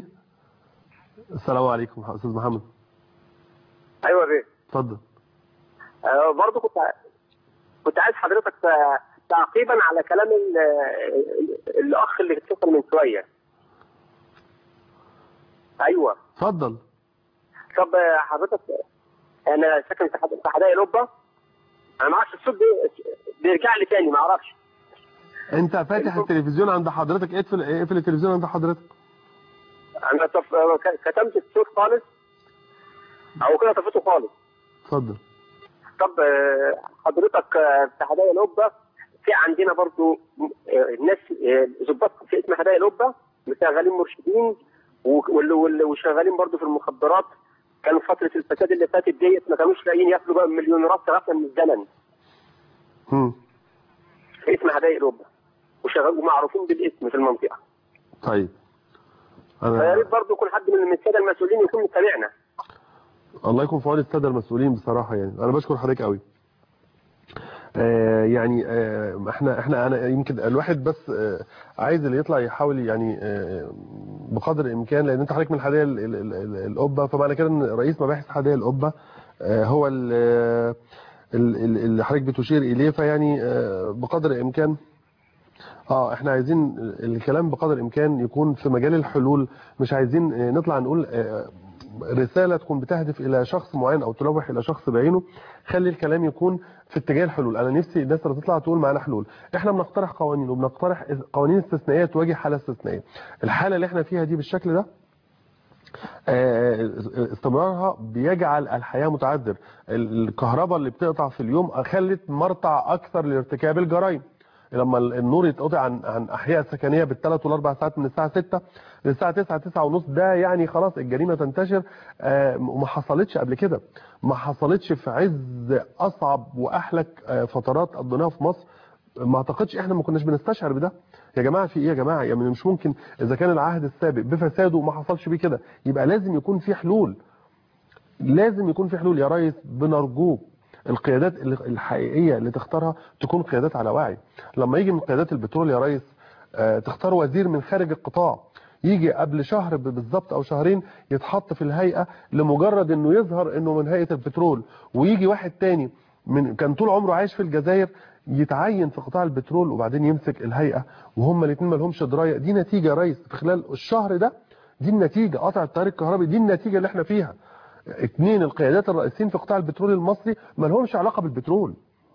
السلام عليكم استاذ محمد ايوه بيه اتفضل آه برضه كنت كنت عايز حضرتك ت- تعقيبا على كلام ال- ال- الاخ اللي اتصل من شويه ايوه اتفضل طب آه، حضرتك انا ساكن في حد- في حدائق القبه انا ما اعرفش الصوت بي- بيرجع لي تاني ما اعرفش انت فاتح التلفزيون عند حضرتك اقفل اقفل التلفزيون عند حضرتك انا طف... آه، ك- كتمت الصوت خالص او كده طفيته خالص اتفضل طب آه، حضرتك آه، في حدائق القبه في عندنا برضو آه، ناس آه، ضباط في اسم حدائق القبه شغالين مرشدين و- وال- وال- وشغالين برضو في المخدرات كانوا فتره الفساد اللي فاتت ديت ما كانوش لاقيين ياكلوا بقى مليونيرات غفله من الزمن هم. في اسم حدائق القبه وشغالوا معروفين بالاسم في المنطقه طيب فيا انا ريت برضو يكون حد من الساده المسؤولين يكون متابعنا الله يكون في عون الساده المسؤولين بصراحه يعني انا بشكر حضرتك قوي آه يعني آه احنا احنا انا يمكن الواحد بس آه عايز اللي يطلع يحاول يعني آه بقدر الامكان لان انت حضرتك من حدائق ال- ال- ال- ال- القبه فمعنى كده ان رئيس مباحث حدائق القبه آه هو ال- ال- ال- اللي حضرتك بتشير اليه فيعني آه بقدر الامكان اه احنا عايزين الكلام بقدر الامكان يكون في مجال الحلول مش عايزين آه، نطلع نقول آه، رسالة تكون بتهدف إلى شخص معين أو تلوح إلى شخص بعينه خلي الكلام يكون في اتجاه الحلول أنا نفسي الناس اللي تطلع تقول معانا حلول إحنا بنقترح قوانين وبنقترح قوانين استثنائية تواجه حالة استثنائية الحالة اللي إحنا فيها دي بالشكل ده آه، استمرارها بيجعل الحياة متعذر الكهرباء اللي بتقطع في اليوم خلت مرتع أكثر لارتكاب الجرائم لما النور يتقطع عن عن احياء سكنيه بالثلاث والاربع ساعات من الساعه 6 للساعه 9 9 ونص ده يعني خلاص الجريمه تنتشر آه، وما حصلتش قبل كده ما حصلتش في عز اصعب واحلك آه، فترات قضيناها في مصر ما اعتقدش احنا ما كناش بنستشعر بده يا جماعه في ايه يا جماعه يعني مش ممكن اذا كان العهد السابق بفساده ما حصلش بيه كده يبقى لازم يكون في حلول لازم يكون في حلول يا ريس بنرجوك القيادات ال- الحقيقيه اللي تختارها تكون قيادات على وعي لما يجي من قيادات البترول يا ريس آه، تختار وزير من خارج القطاع يجي قبل شهر ب- بالظبط او شهرين يتحط في الهيئه لمجرد انه يظهر انه من هيئه البترول ويجي واحد تاني من كان طول عمره عايش في الجزائر يتعين في قطاع البترول وبعدين يمسك الهيئه وهم الاثنين ما لهمش درايه دي نتيجه يا ريس في خلال الشهر ده دي النتيجه قطع التيار الكهربي دي النتيجه اللي احنا فيها اثنين القيادات الرئيسيين في قطاع البترول المصري ما لهمش علاقه بالبترول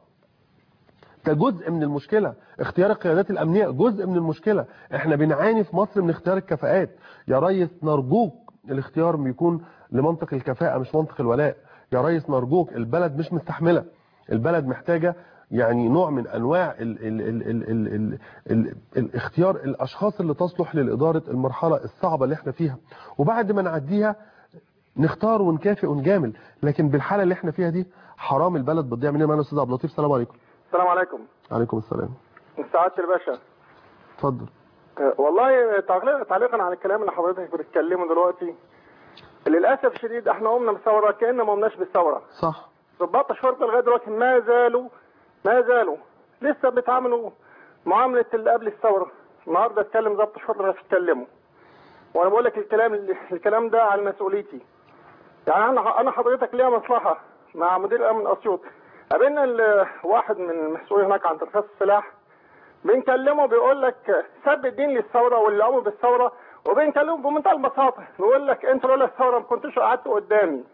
ده جزء من المشكله اختيار القيادات الامنيه جزء من المشكله احنا بنعاني في مصر من اختيار الكفاءات يا ريس نرجوك الاختيار بيكون لمنطق الكفاءه مش منطق الولاء يا ريس نرجوك البلد مش مستحمله البلد محتاجه يعني نوع من انواع ال ال ال ال ال ال ال الاختيار الاشخاص اللي تصلح لاداره المرحله الصعبه اللي احنا فيها وبعد ما نعديها نختار ونكافئ ونجامل لكن بالحاله اللي احنا فيها دي حرام البلد بتضيع مننا معانا استاذ عبد اللطيف السلام عليكم السلام عليكم عليكم السلام سعادة الباشا اتفضل أه، والله تعليق- تعليقا على الكلام اللي حضرتك بتتكلمه دلوقتي للاسف الشديد احنا قمنا بثوره كاننا ما قمناش بالثوره صح ضباط الشرطه لغايه دلوقتي ما زالوا ما زالوا لسه بيتعاملوا معامله اللي قبل الثوره النهارده اتكلم ضبط الشرطه بس اتكلموا وانا بقول لك الكلام الكلام ده على مسؤوليتي يعني انا انا حضرتك ليا مصلحه مع مدير امن اسيوط قابلنا ال- واحد من المسؤولين هناك عن ترخيص السلاح بنكلمه بيقول لك سب الدين للثوره واللي قاموا بالثوره وبنكلمه بمنتهى البساطه بيقول لك انتوا لولا الثوره ما كنتوش قعدتوا قدامي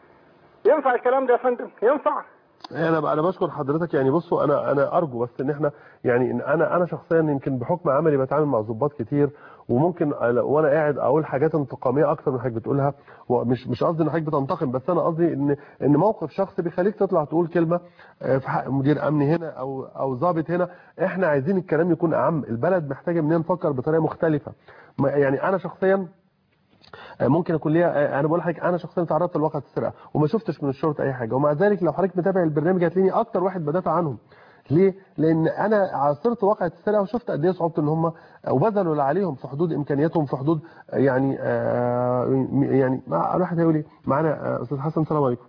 ينفع الكلام ده يا فندم ينفع انا انا بشكر حضرتك يعني بصوا انا انا ارجو بس ان احنا يعني إن انا انا شخصيا يمكن بحكم عملي بتعامل مع ضباط كتير وممكن أنا- وانا قاعد اقول حاجات انتقاميه اكتر من حضرتك بتقولها ومش مش قصدي ان حضرتك بتنتقم بس انا قصدي ان ان موقف شخصي بيخليك تطلع تقول كلمه آه، في حق مدير امن هنا او او ضابط هنا احنا عايزين الكلام يكون اعم البلد محتاجه مننا نفكر بطريقه مختلفه ما- يعني انا شخصيا آه، ممكن اكون ليا آه، انا بقول لحضرتك انا شخصيا تعرضت لواقعة السرقه وما شفتش من الشرطه اي حاجه ومع ذلك لو حضرتك متابع البرنامج هتلاقيني اكتر واحد بدافع عنهم ليه؟ لان انا عاصرت واقعة السرقه وشفت قد ايه صعوبه ان هم وبذلوا اللي عليهم في حدود امكانياتهم في حدود آه، يعني آه، يعني ما الواحد هيقول ايه؟ معانا آه، استاذ حسن السلام عليكم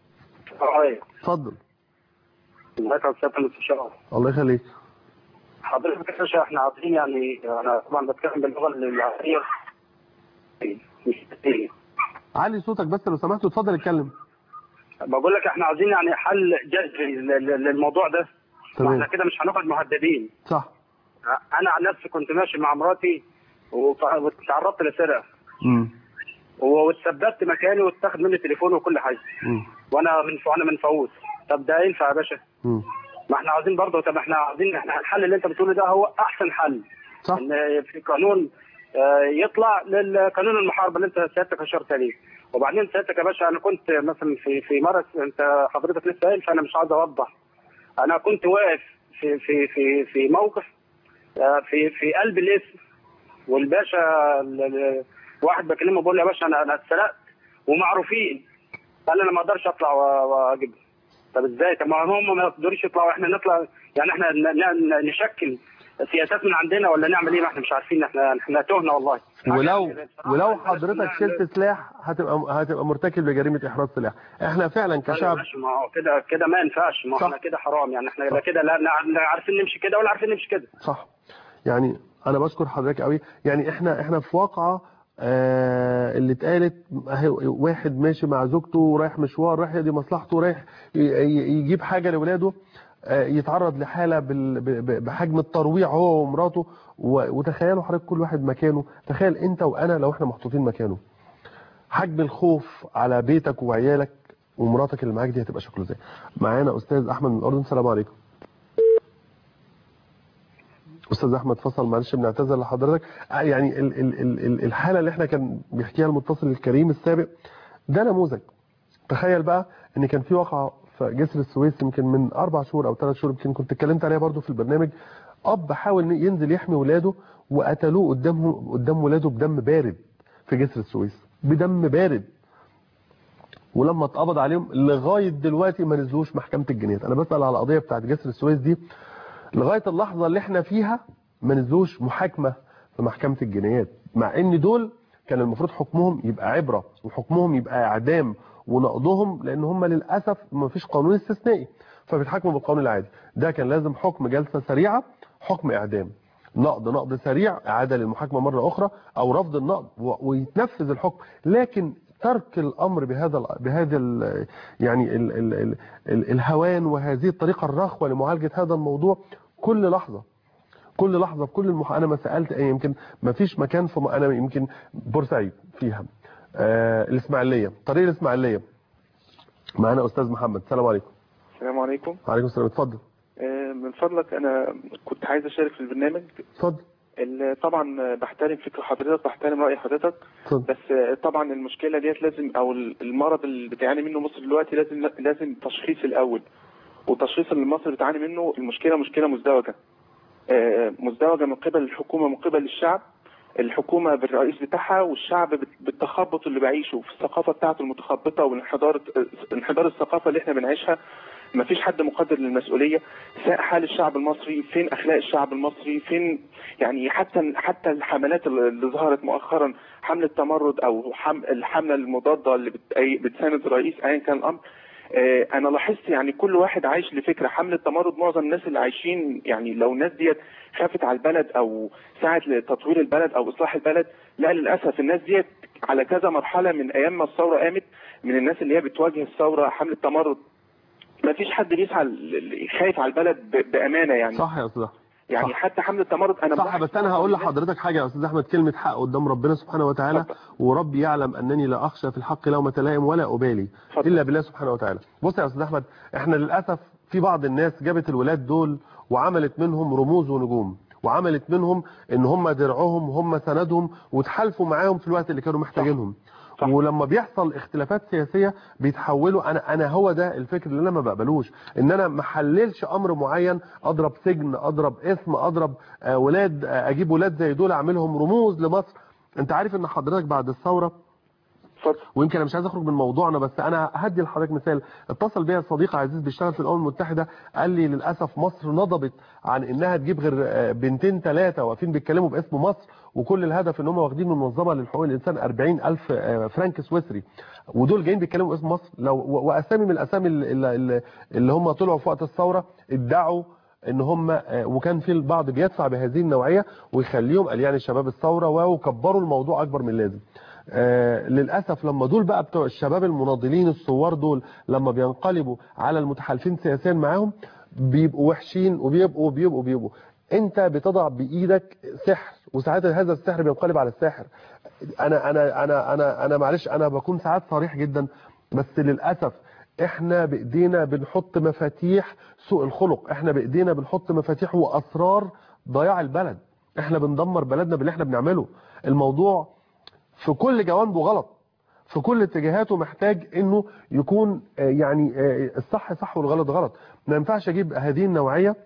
عليكم اتفضل ازيك يا استاذ المستشار الله يخليك حضرتك يا باشا احنا عاطلين يعني انا طبعا بتكلم باللغه العربيه مش كتير. علي صوتك بس لو سمحت واتفضل اتكلم بقول لك احنا عاوزين يعني حل جذري لل- لل- للموضوع ده تمام. واحنا كده مش هنقعد مهددين صح انا عن نفسي كنت ماشي مع مراتي وتع- وتعرضت لسرقه امم واتثبت مكاني واتاخد مني تليفوني وكل حاجه وانا من وانا من فوز طب ده ينفع يا باشا امم ما احنا عاوزين برضه طب احنا عاوزين احنا الحل اللي انت بتقوله ده هو احسن حل صح. ان في قانون آه، يطلع للقانون المحاربه اللي انت سيادتك اشرت ليه وبعدين سيادتك يا باشا انا كنت مثلا في في مره انت حضرتك لسه قايل فانا مش عاوز اوضح انا كنت واقف في في في في موقف آه، في في قلب الاسم والباشا ال- ال- واحد بكلمه بقول له يا باشا انا انا اتسرقت ومعروفين قال لي انا ما اقدرش اطلع و- واجيب طب ازاي طب ما هم ما يقدروش يطلعوا واحنا نطلع يعني احنا ن- ن- نشكل سياسات من عندنا ولا نعمل ايه ما احنا مش عارفين احنا احنا تهنا والله ولو ولو حضرتك شلت سلاح هتبقى هتبقى مرتكب لجريمه احراز سلاح احنا فعلا أيوة كشعب ماشي، ما هو كده كده ما ينفعش ما احنا كده حرام يعني احنا لا كده لا لا عارفين نمشي كده ولا عارفين نمشي كده صح يعني انا بشكر حضرتك قوي يعني احنا احنا في واقعه آه اللي اتقالت أهي واحد ماشي مع زوجته ورايح مشوار رايح يقضي مصلحته رايح ي- ي- يجيب حاجه لاولاده آه يتعرض لحاله بال- ب- ب- بحجم الترويع هو ومراته و- وتخيلوا حضرتك كل واحد مكانه تخيل انت وانا لو احنا محطوطين مكانه حجم الخوف على بيتك وعيالك ومراتك اللي معاك دي هتبقى شكله ازاي معانا استاذ احمد من الاردن السلام عليكم استاذ احمد فصل معلش بنعتذر لحضرتك آه، يعني ال ال ال ال- الحاله اللي احنا كان بيحكيها المتصل الكريم السابق ده نموذج تخيل بقى ان كان في واقعه في جسر السويس يمكن من اربع شهور او ثلاث شهور يمكن كنت اتكلمت عليها برضو في البرنامج اب حاول ينزل يحمي ولاده وقتلوه قدامهم قدام ولاده بدم بارد في جسر السويس بدم بارد ولما اتقبض عليهم لغايه دلوقتي ما نزلوش محكمه الجنايات انا بسال على القضيه بتاعت جسر السويس دي لغايه اللحظه اللي احنا فيها ما نزلوش محاكمه في محكمه الجنايات مع ان دول كان المفروض حكمهم يبقى عبره وحكمهم يبقى اعدام ونقضهم لان هم للاسف ما فيش قانون استثنائي فبيتحكموا بالقانون العادي ده كان لازم حكم جلسه سريعه حكم اعدام نقض نقض سريع اعاده للمحاكمه مره اخرى او رفض النقض و- ويتنفذ الحكم لكن ترك الامر بهذا ال بهذا ال يعني ال ال ال ال الهوان وهذه الطريقه الرخوه لمعالجه هذا الموضوع كل لحظه كل لحظه في كل المح... انا ما سالت أي يمكن ما فيش مكان في م... انا يمكن بورسعيد فيها آه الاسماعيليه طريق الاسماعيليه معانا استاذ محمد السلام عليكم السلام عليكم وعليكم السلام اتفضل آه، من فضلك انا كنت عايز اشارك في البرنامج اتفضل ال- طبعا بحترم فكر حضرتك بحترم راي حضرتك اتفضل. بس آه، طبعا المشكله ديت لازم او ال- المرض اللي بتعاني منه مصر دلوقتي لازم لازم تشخيص الاول والتشخيص اللي مصر بتعاني منه المشكله مشكله مزدوجه آه، مزدوجه من قبل الحكومه من قبل الشعب الحكومه بالرئيس بتاعها والشعب بت- بالتخبط اللي بيعيشه في الثقافه بتاعته المتخبطه وانحدار انحدار الثقافه اللي احنا بنعيشها ما فيش حد مقدر للمسؤوليه ساء حال الشعب المصري فين اخلاق الشعب المصري فين يعني حتى حتى الحملات اللي ظهرت مؤخرا حمله تمرد او حم الحمله المضاده اللي بت- أي- بتساند الرئيس ايا كان الامر آه، انا لاحظت يعني كل واحد عايش لفكره حمله تمرد معظم الناس اللي عايشين يعني لو الناس ديت خافت على البلد او سعت لتطوير البلد او اصلاح البلد لا للاسف الناس ديت على كذا مرحله من ايام ما الثوره قامت من الناس اللي هي بتواجه الثوره حمله تمرد ما فيش حد بيسعى ل- خايف على البلد ب- بامانه يعني صح يا استاذ أحمد. يعني حتى حمله تمرد انا صح بلاحظ بس انا هقول لحضرتك حاجه يا استاذ احمد كلمه حق قدام ربنا سبحانه وتعالى وربي يعلم انني لا اخشى في الحق لومه لائم ولا ابالي الا بالله سبحانه وتعالى بص يا استاذ احمد احنا للاسف في بعض الناس جابت الولاد دول وعملت منهم رموز ونجوم وعملت منهم ان هم درعهم هم سندهم وتحالفوا معاهم في الوقت اللي كانوا محتاجينهم صح. ولما بيحصل اختلافات سياسيه بيتحولوا انا انا هو ده الفكر اللي انا ما بقبلوش ان انا ما احللش امر معين اضرب سجن اضرب اسم اضرب آه، ولاد آه، اجيب ولاد زي دول اعملهم رموز لمصر انت عارف ان حضرتك بعد الثوره ويمكن انا مش عايز اخرج من موضوعنا بس انا هدي لحضرتك مثال اتصل بيا صديق عزيز بيشتغل في الامم المتحده قال لي للاسف مصر نضبت عن انها تجيب غير آه، بنتين ثلاثه واقفين بيتكلموا باسم مصر وكل الهدف ان هم واخدين من منظمه للحقوق الانسان 40000 آه، فرنك سويسري ودول جايين بيتكلموا باسم مصر لو و- واسامي من الاسامي اللي, اللي, اللي هم طلعوا في وقت الثوره ادعوا ان هم آه، وكان في البعض بيدفع بهذه النوعيه ويخليهم قال يعني شباب الثوره وكبروا الموضوع اكبر من اللازم آه للاسف لما دول بقى بتوع الشباب المناضلين الثوار دول لما بينقلبوا على المتحالفين سياسيا معاهم بيبقوا وحشين وبيبقوا بيبقوا بيبقوا انت بتضع بايدك سحر وساعات هذا السحر بينقلب على الساحر انا انا انا انا انا معلش انا بكون ساعات صريح جدا بس للاسف احنا بايدينا بنحط مفاتيح سوء الخلق احنا بايدينا بنحط مفاتيح واسرار ضياع البلد احنا بندمر بلدنا باللي احنا بنعمله الموضوع في كل جوانبه غلط في كل اتجاهاته محتاج انه يكون آه، يعني آه، الصح صح والغلط غلط ما ينفعش اجيب هذه النوعيه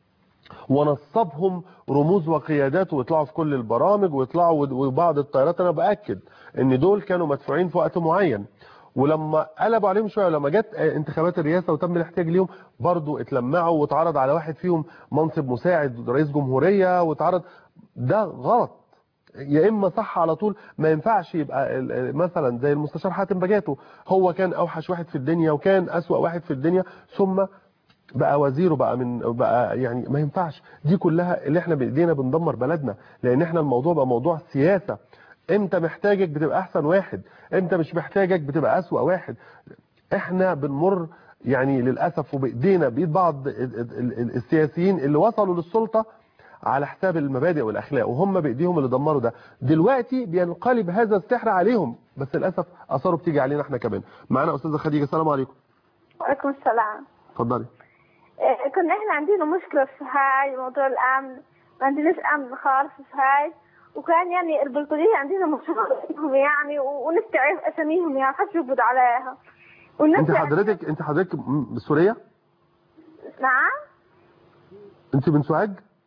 ونصبهم رموز وقيادات ويطلعوا في كل البرامج ويطلعوا وبعض الطيارات انا باكد ان دول كانوا مدفوعين في وقت معين ولما قلبوا عليهم شويه لما جت آه، انتخابات الرئاسه وتم الاحتياج ليهم برضو اتلمعوا واتعرض على واحد فيهم منصب مساعد رئيس جمهوريه واتعرض ده غلط يا اما صح على طول ما ينفعش يبقى ال- ال- مثلا زي المستشار حاتم بجاته هو كان اوحش واحد في الدنيا وكان اسوأ واحد في الدنيا ثم بقى وزيره بقى من بقى يعني ما ينفعش دي كلها اللي احنا بايدينا بندمر بلدنا لان احنا الموضوع بقى موضوع سياسه امتى محتاجك بتبقى احسن واحد امتى مش محتاجك بتبقى اسوأ واحد احنا بنمر يعني للاسف وبايدينا بايد بعض ال- ال- ال- السياسيين اللي وصلوا للسلطه على حساب المبادئ والاخلاق وهم بايديهم اللي دمروا ده دلوقتي بينقلب هذا السحر عليهم بس للاسف اثاره بتيجي علينا احنا كمان معانا استاذه خديجه السلام عليكم وعليكم السلام اتفضلي إيه، كنا احنا عندنا مشكلة في هاي موضوع الأمن ما عندناش أمن خالص في هاي وكان يعني البلطجية عندنا مشهورة فيهم يعني و- ونستعيف أساميهم يعني محدش يقبض عليها والناس انت يعني- حضرتك انت حضرتك م- سوريه نعم انت من سوهاج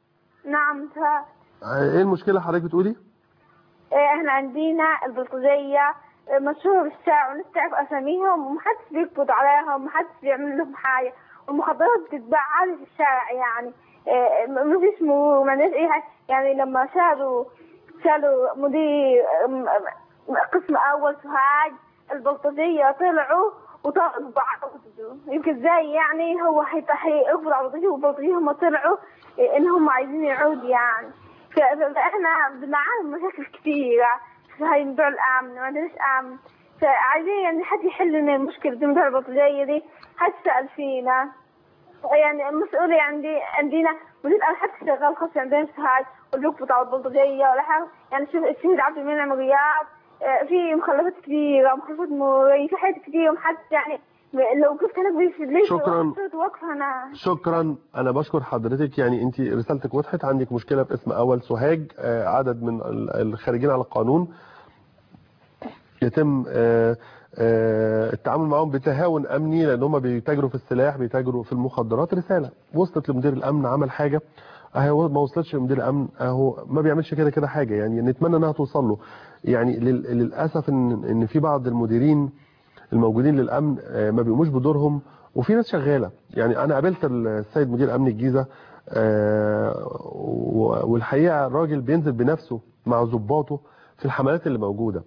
نعم سهاد ايه المشكله حضرتك بتقولي إيه، احنا عندنا البلطجية إيه، مشهورة في الشارع وناس تعرف اساميهم ومحدش بيقبض عليهم ومحدش بيعمل لهم حاجة والمخدرات بتتباع عادي في الشارع يعني إيه، م- مفيش مرور مالناش اي حاجة يعني لما شالوا شالوا مدير م- م- قسم اول سوهاج البلطجية طلعوا وطردوا بعض يمكن ازاي يعني هو حيت- هيقبض على البلطجية والبلطجية هم طلعوا إيه، ان هم عايزين يعودوا يعني ف- فاحنا بنعاني مشاكل كثيرة في هاي موضوع الامن ما عندناش امن فعايزين يعني حد يحل لنا المشكلة دي موضوع البطارية دي حد سأل فينا يعني المسؤولية عندي عندنا مدير الامن حتى شغال خاص عندنا في هاي والجوك بتاع البلطجية ولا حاجة يعني شوف الشهيد عبد المنعم رياض آه، في مخلفات كثيرة مخلفات مرورية في حاجات كثيرة ومحدش يعني لو قلت انا في الليل شكراً. واقفة انا شكرا انا بشكر حضرتك يعني انت رسالتك وضحت عندك مشكله في اسم اول سوهاج آه، عدد من ال- الخارجين على القانون يتم آه، آه، التعامل معهم بتهاون امني لان هم بيتاجروا في السلاح بيتاجروا في المخدرات رساله وصلت لمدير الامن عمل حاجه اهو ما وصلتش لمدير الامن اهو ما بيعملش كده كده حاجه يعني نتمنى انها توصل له يعني لل- للاسف ان ان في بعض المديرين الموجودين للامن آه، ما بيقوموش بدورهم وفي ناس شغاله يعني انا قابلت السيد مدير امن الجيزه آه، و- والحقيقه الراجل بينزل بنفسه مع ضباطه في الحملات اللي موجوده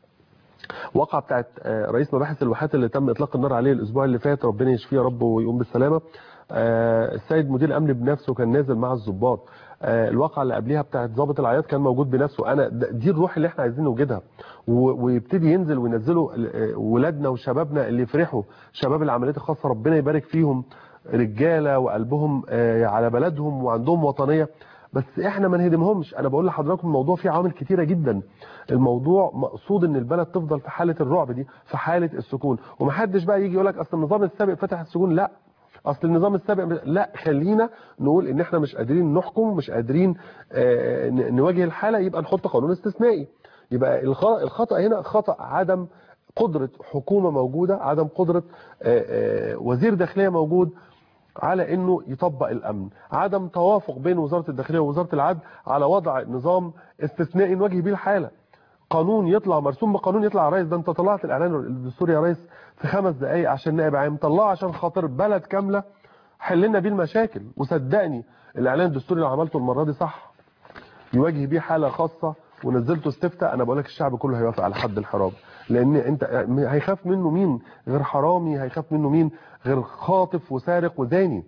واقعة بتاعت آه، رئيس مباحث الواحات اللي تم اطلاق النار عليه الاسبوع اللي فات ربنا يشفيه يا رب ويقوم بالسلامه آه، السيد مدير الامن بنفسه كان نازل مع الضباط آه، الواقعه اللي قبليها بتاعت ضابط العياط كان موجود بنفسه انا د- دي الروح اللي احنا عايزين نوجدها و- ويبتدي ينزل وينزلوا آه، ولادنا وشبابنا اللي يفرحوا شباب العمليات الخاصه ربنا يبارك فيهم رجاله وقلبهم آه، على بلدهم وعندهم وطنيه بس احنا ما نهدمهمش انا بقول لحضراتكم الموضوع فيه عوامل كتيره جدا الموضوع مقصود ان البلد تفضل في حاله الرعب دي في حاله السكون ومحدش بقى يجي يقول لك اصل النظام السابق فتح السجون لا اصل النظام السابق لا خلينا نقول ان احنا مش قادرين نحكم مش قادرين آه، ن- نواجه الحاله يبقى نحط قانون استثنائي يبقى الخ- الخطا هنا خطا عدم قدره حكومه موجوده عدم قدره آه، آه، وزير داخليه موجود على انه يطبق الامن عدم توافق بين وزاره الداخليه ووزاره العدل على وضع نظام استثنائي نواجه بيه الحاله قانون يطلع مرسوم بقانون يطلع يا ريس ده انت طلعت الاعلان الدستوري يا ريس في خمس دقائق عشان نائب عام طلعه عشان خاطر بلد كامله حلنا بيه المشاكل وصدقني الاعلان الدستوري اللي عملته المره دي صح يواجه بيه حاله خاصه ونزلته استفتاء انا بقول لك الشعب كله هيوافق على حد الحرام لان انت هيخاف منه مين غير حرامي هيخاف منه مين غير خاطف وسارق وزاني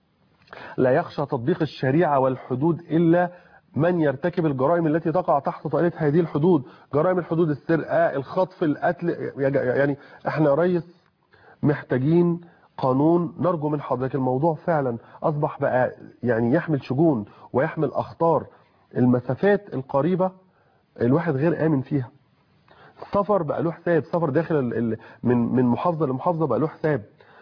لا يخشى تطبيق الشريعه والحدود الا من يرتكب الجرائم التي تقع تحت طائله هذه الحدود جرائم الحدود السرقه الخطف القتل يعني احنا يا ريس محتاجين قانون نرجو من حضرتك الموضوع فعلا اصبح بقى يعني يحمل شجون ويحمل اخطار المسافات القريبه الواحد غير امن فيها السفر بقى له حساب سفر داخل ال- ال- من من محافظه لمحافظه بقى له حساب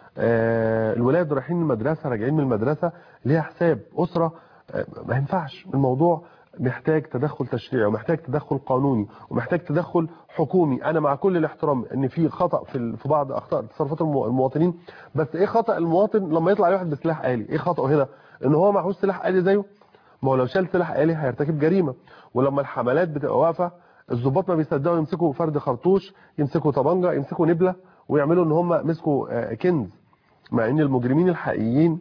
آه، الولاد رايحين المدرسه راجعين من المدرسه ليها حساب اسره آه، ما ينفعش الموضوع محتاج تدخل تشريعي ومحتاج تدخل قانوني ومحتاج تدخل حكومي انا مع كل الاحترام ان في خطا في ال- في بعض اخطاء تصرفات المو- المواطنين بس ايه خطا المواطن لما يطلع عليه واحد بسلاح آلي ايه خطأه هنا ان هو معهوش سلاح آلي زيه ما هو لو شال سلاح آلي هيرتكب جريمه ولما الحملات بتبقى واقفه الضباط ما بيصدقوا يمسكوا فرد خرطوش يمسكوا طبنجه يمسكوا نبله ويعملوا ان هم مسكوا آه، كنز مع ان المجرمين الحقيقيين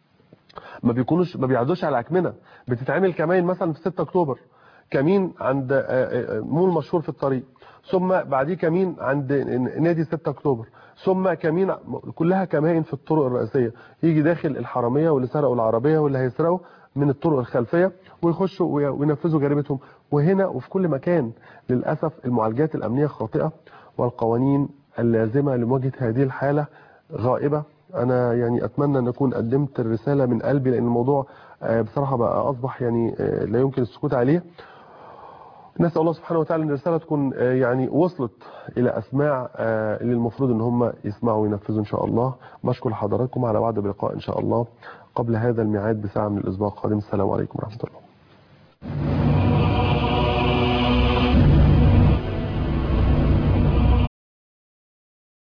ما بيكونوش ما بيعدوش على اكمنه بتتعمل كمان مثلا في 6 اكتوبر كمين عند آه، آه، مول مشهور في الطريق ثم بعديه كمين عند نادي 6 اكتوبر ثم كمين كلها كمائن في الطرق الرئيسيه يجي داخل الحراميه واللي سرقوا العربيه واللي هيسرقوا من الطرق الخلفيه ويخشوا وي- وينفذوا جريمتهم وهنا وفي كل مكان للاسف المعالجات الامنيه خاطئه والقوانين اللازمه لمواجهه هذه الحاله غائبه انا يعني اتمنى ان اكون قدمت الرساله من قلبي لان الموضوع آه، بصراحه بقى اصبح يعني آه، لا يمكن السكوت عليه نسال الله سبحانه وتعالى ان الرساله تكون آه، يعني وصلت الى اسماع آه، اللي المفروض ان هم يسمعوا وينفذوا ان شاء الله بشكر حضراتكم على وعد بلقاء ان شاء الله قبل هذا الميعاد بساعه من الاسبوع القادم السلام عليكم ورحمه الله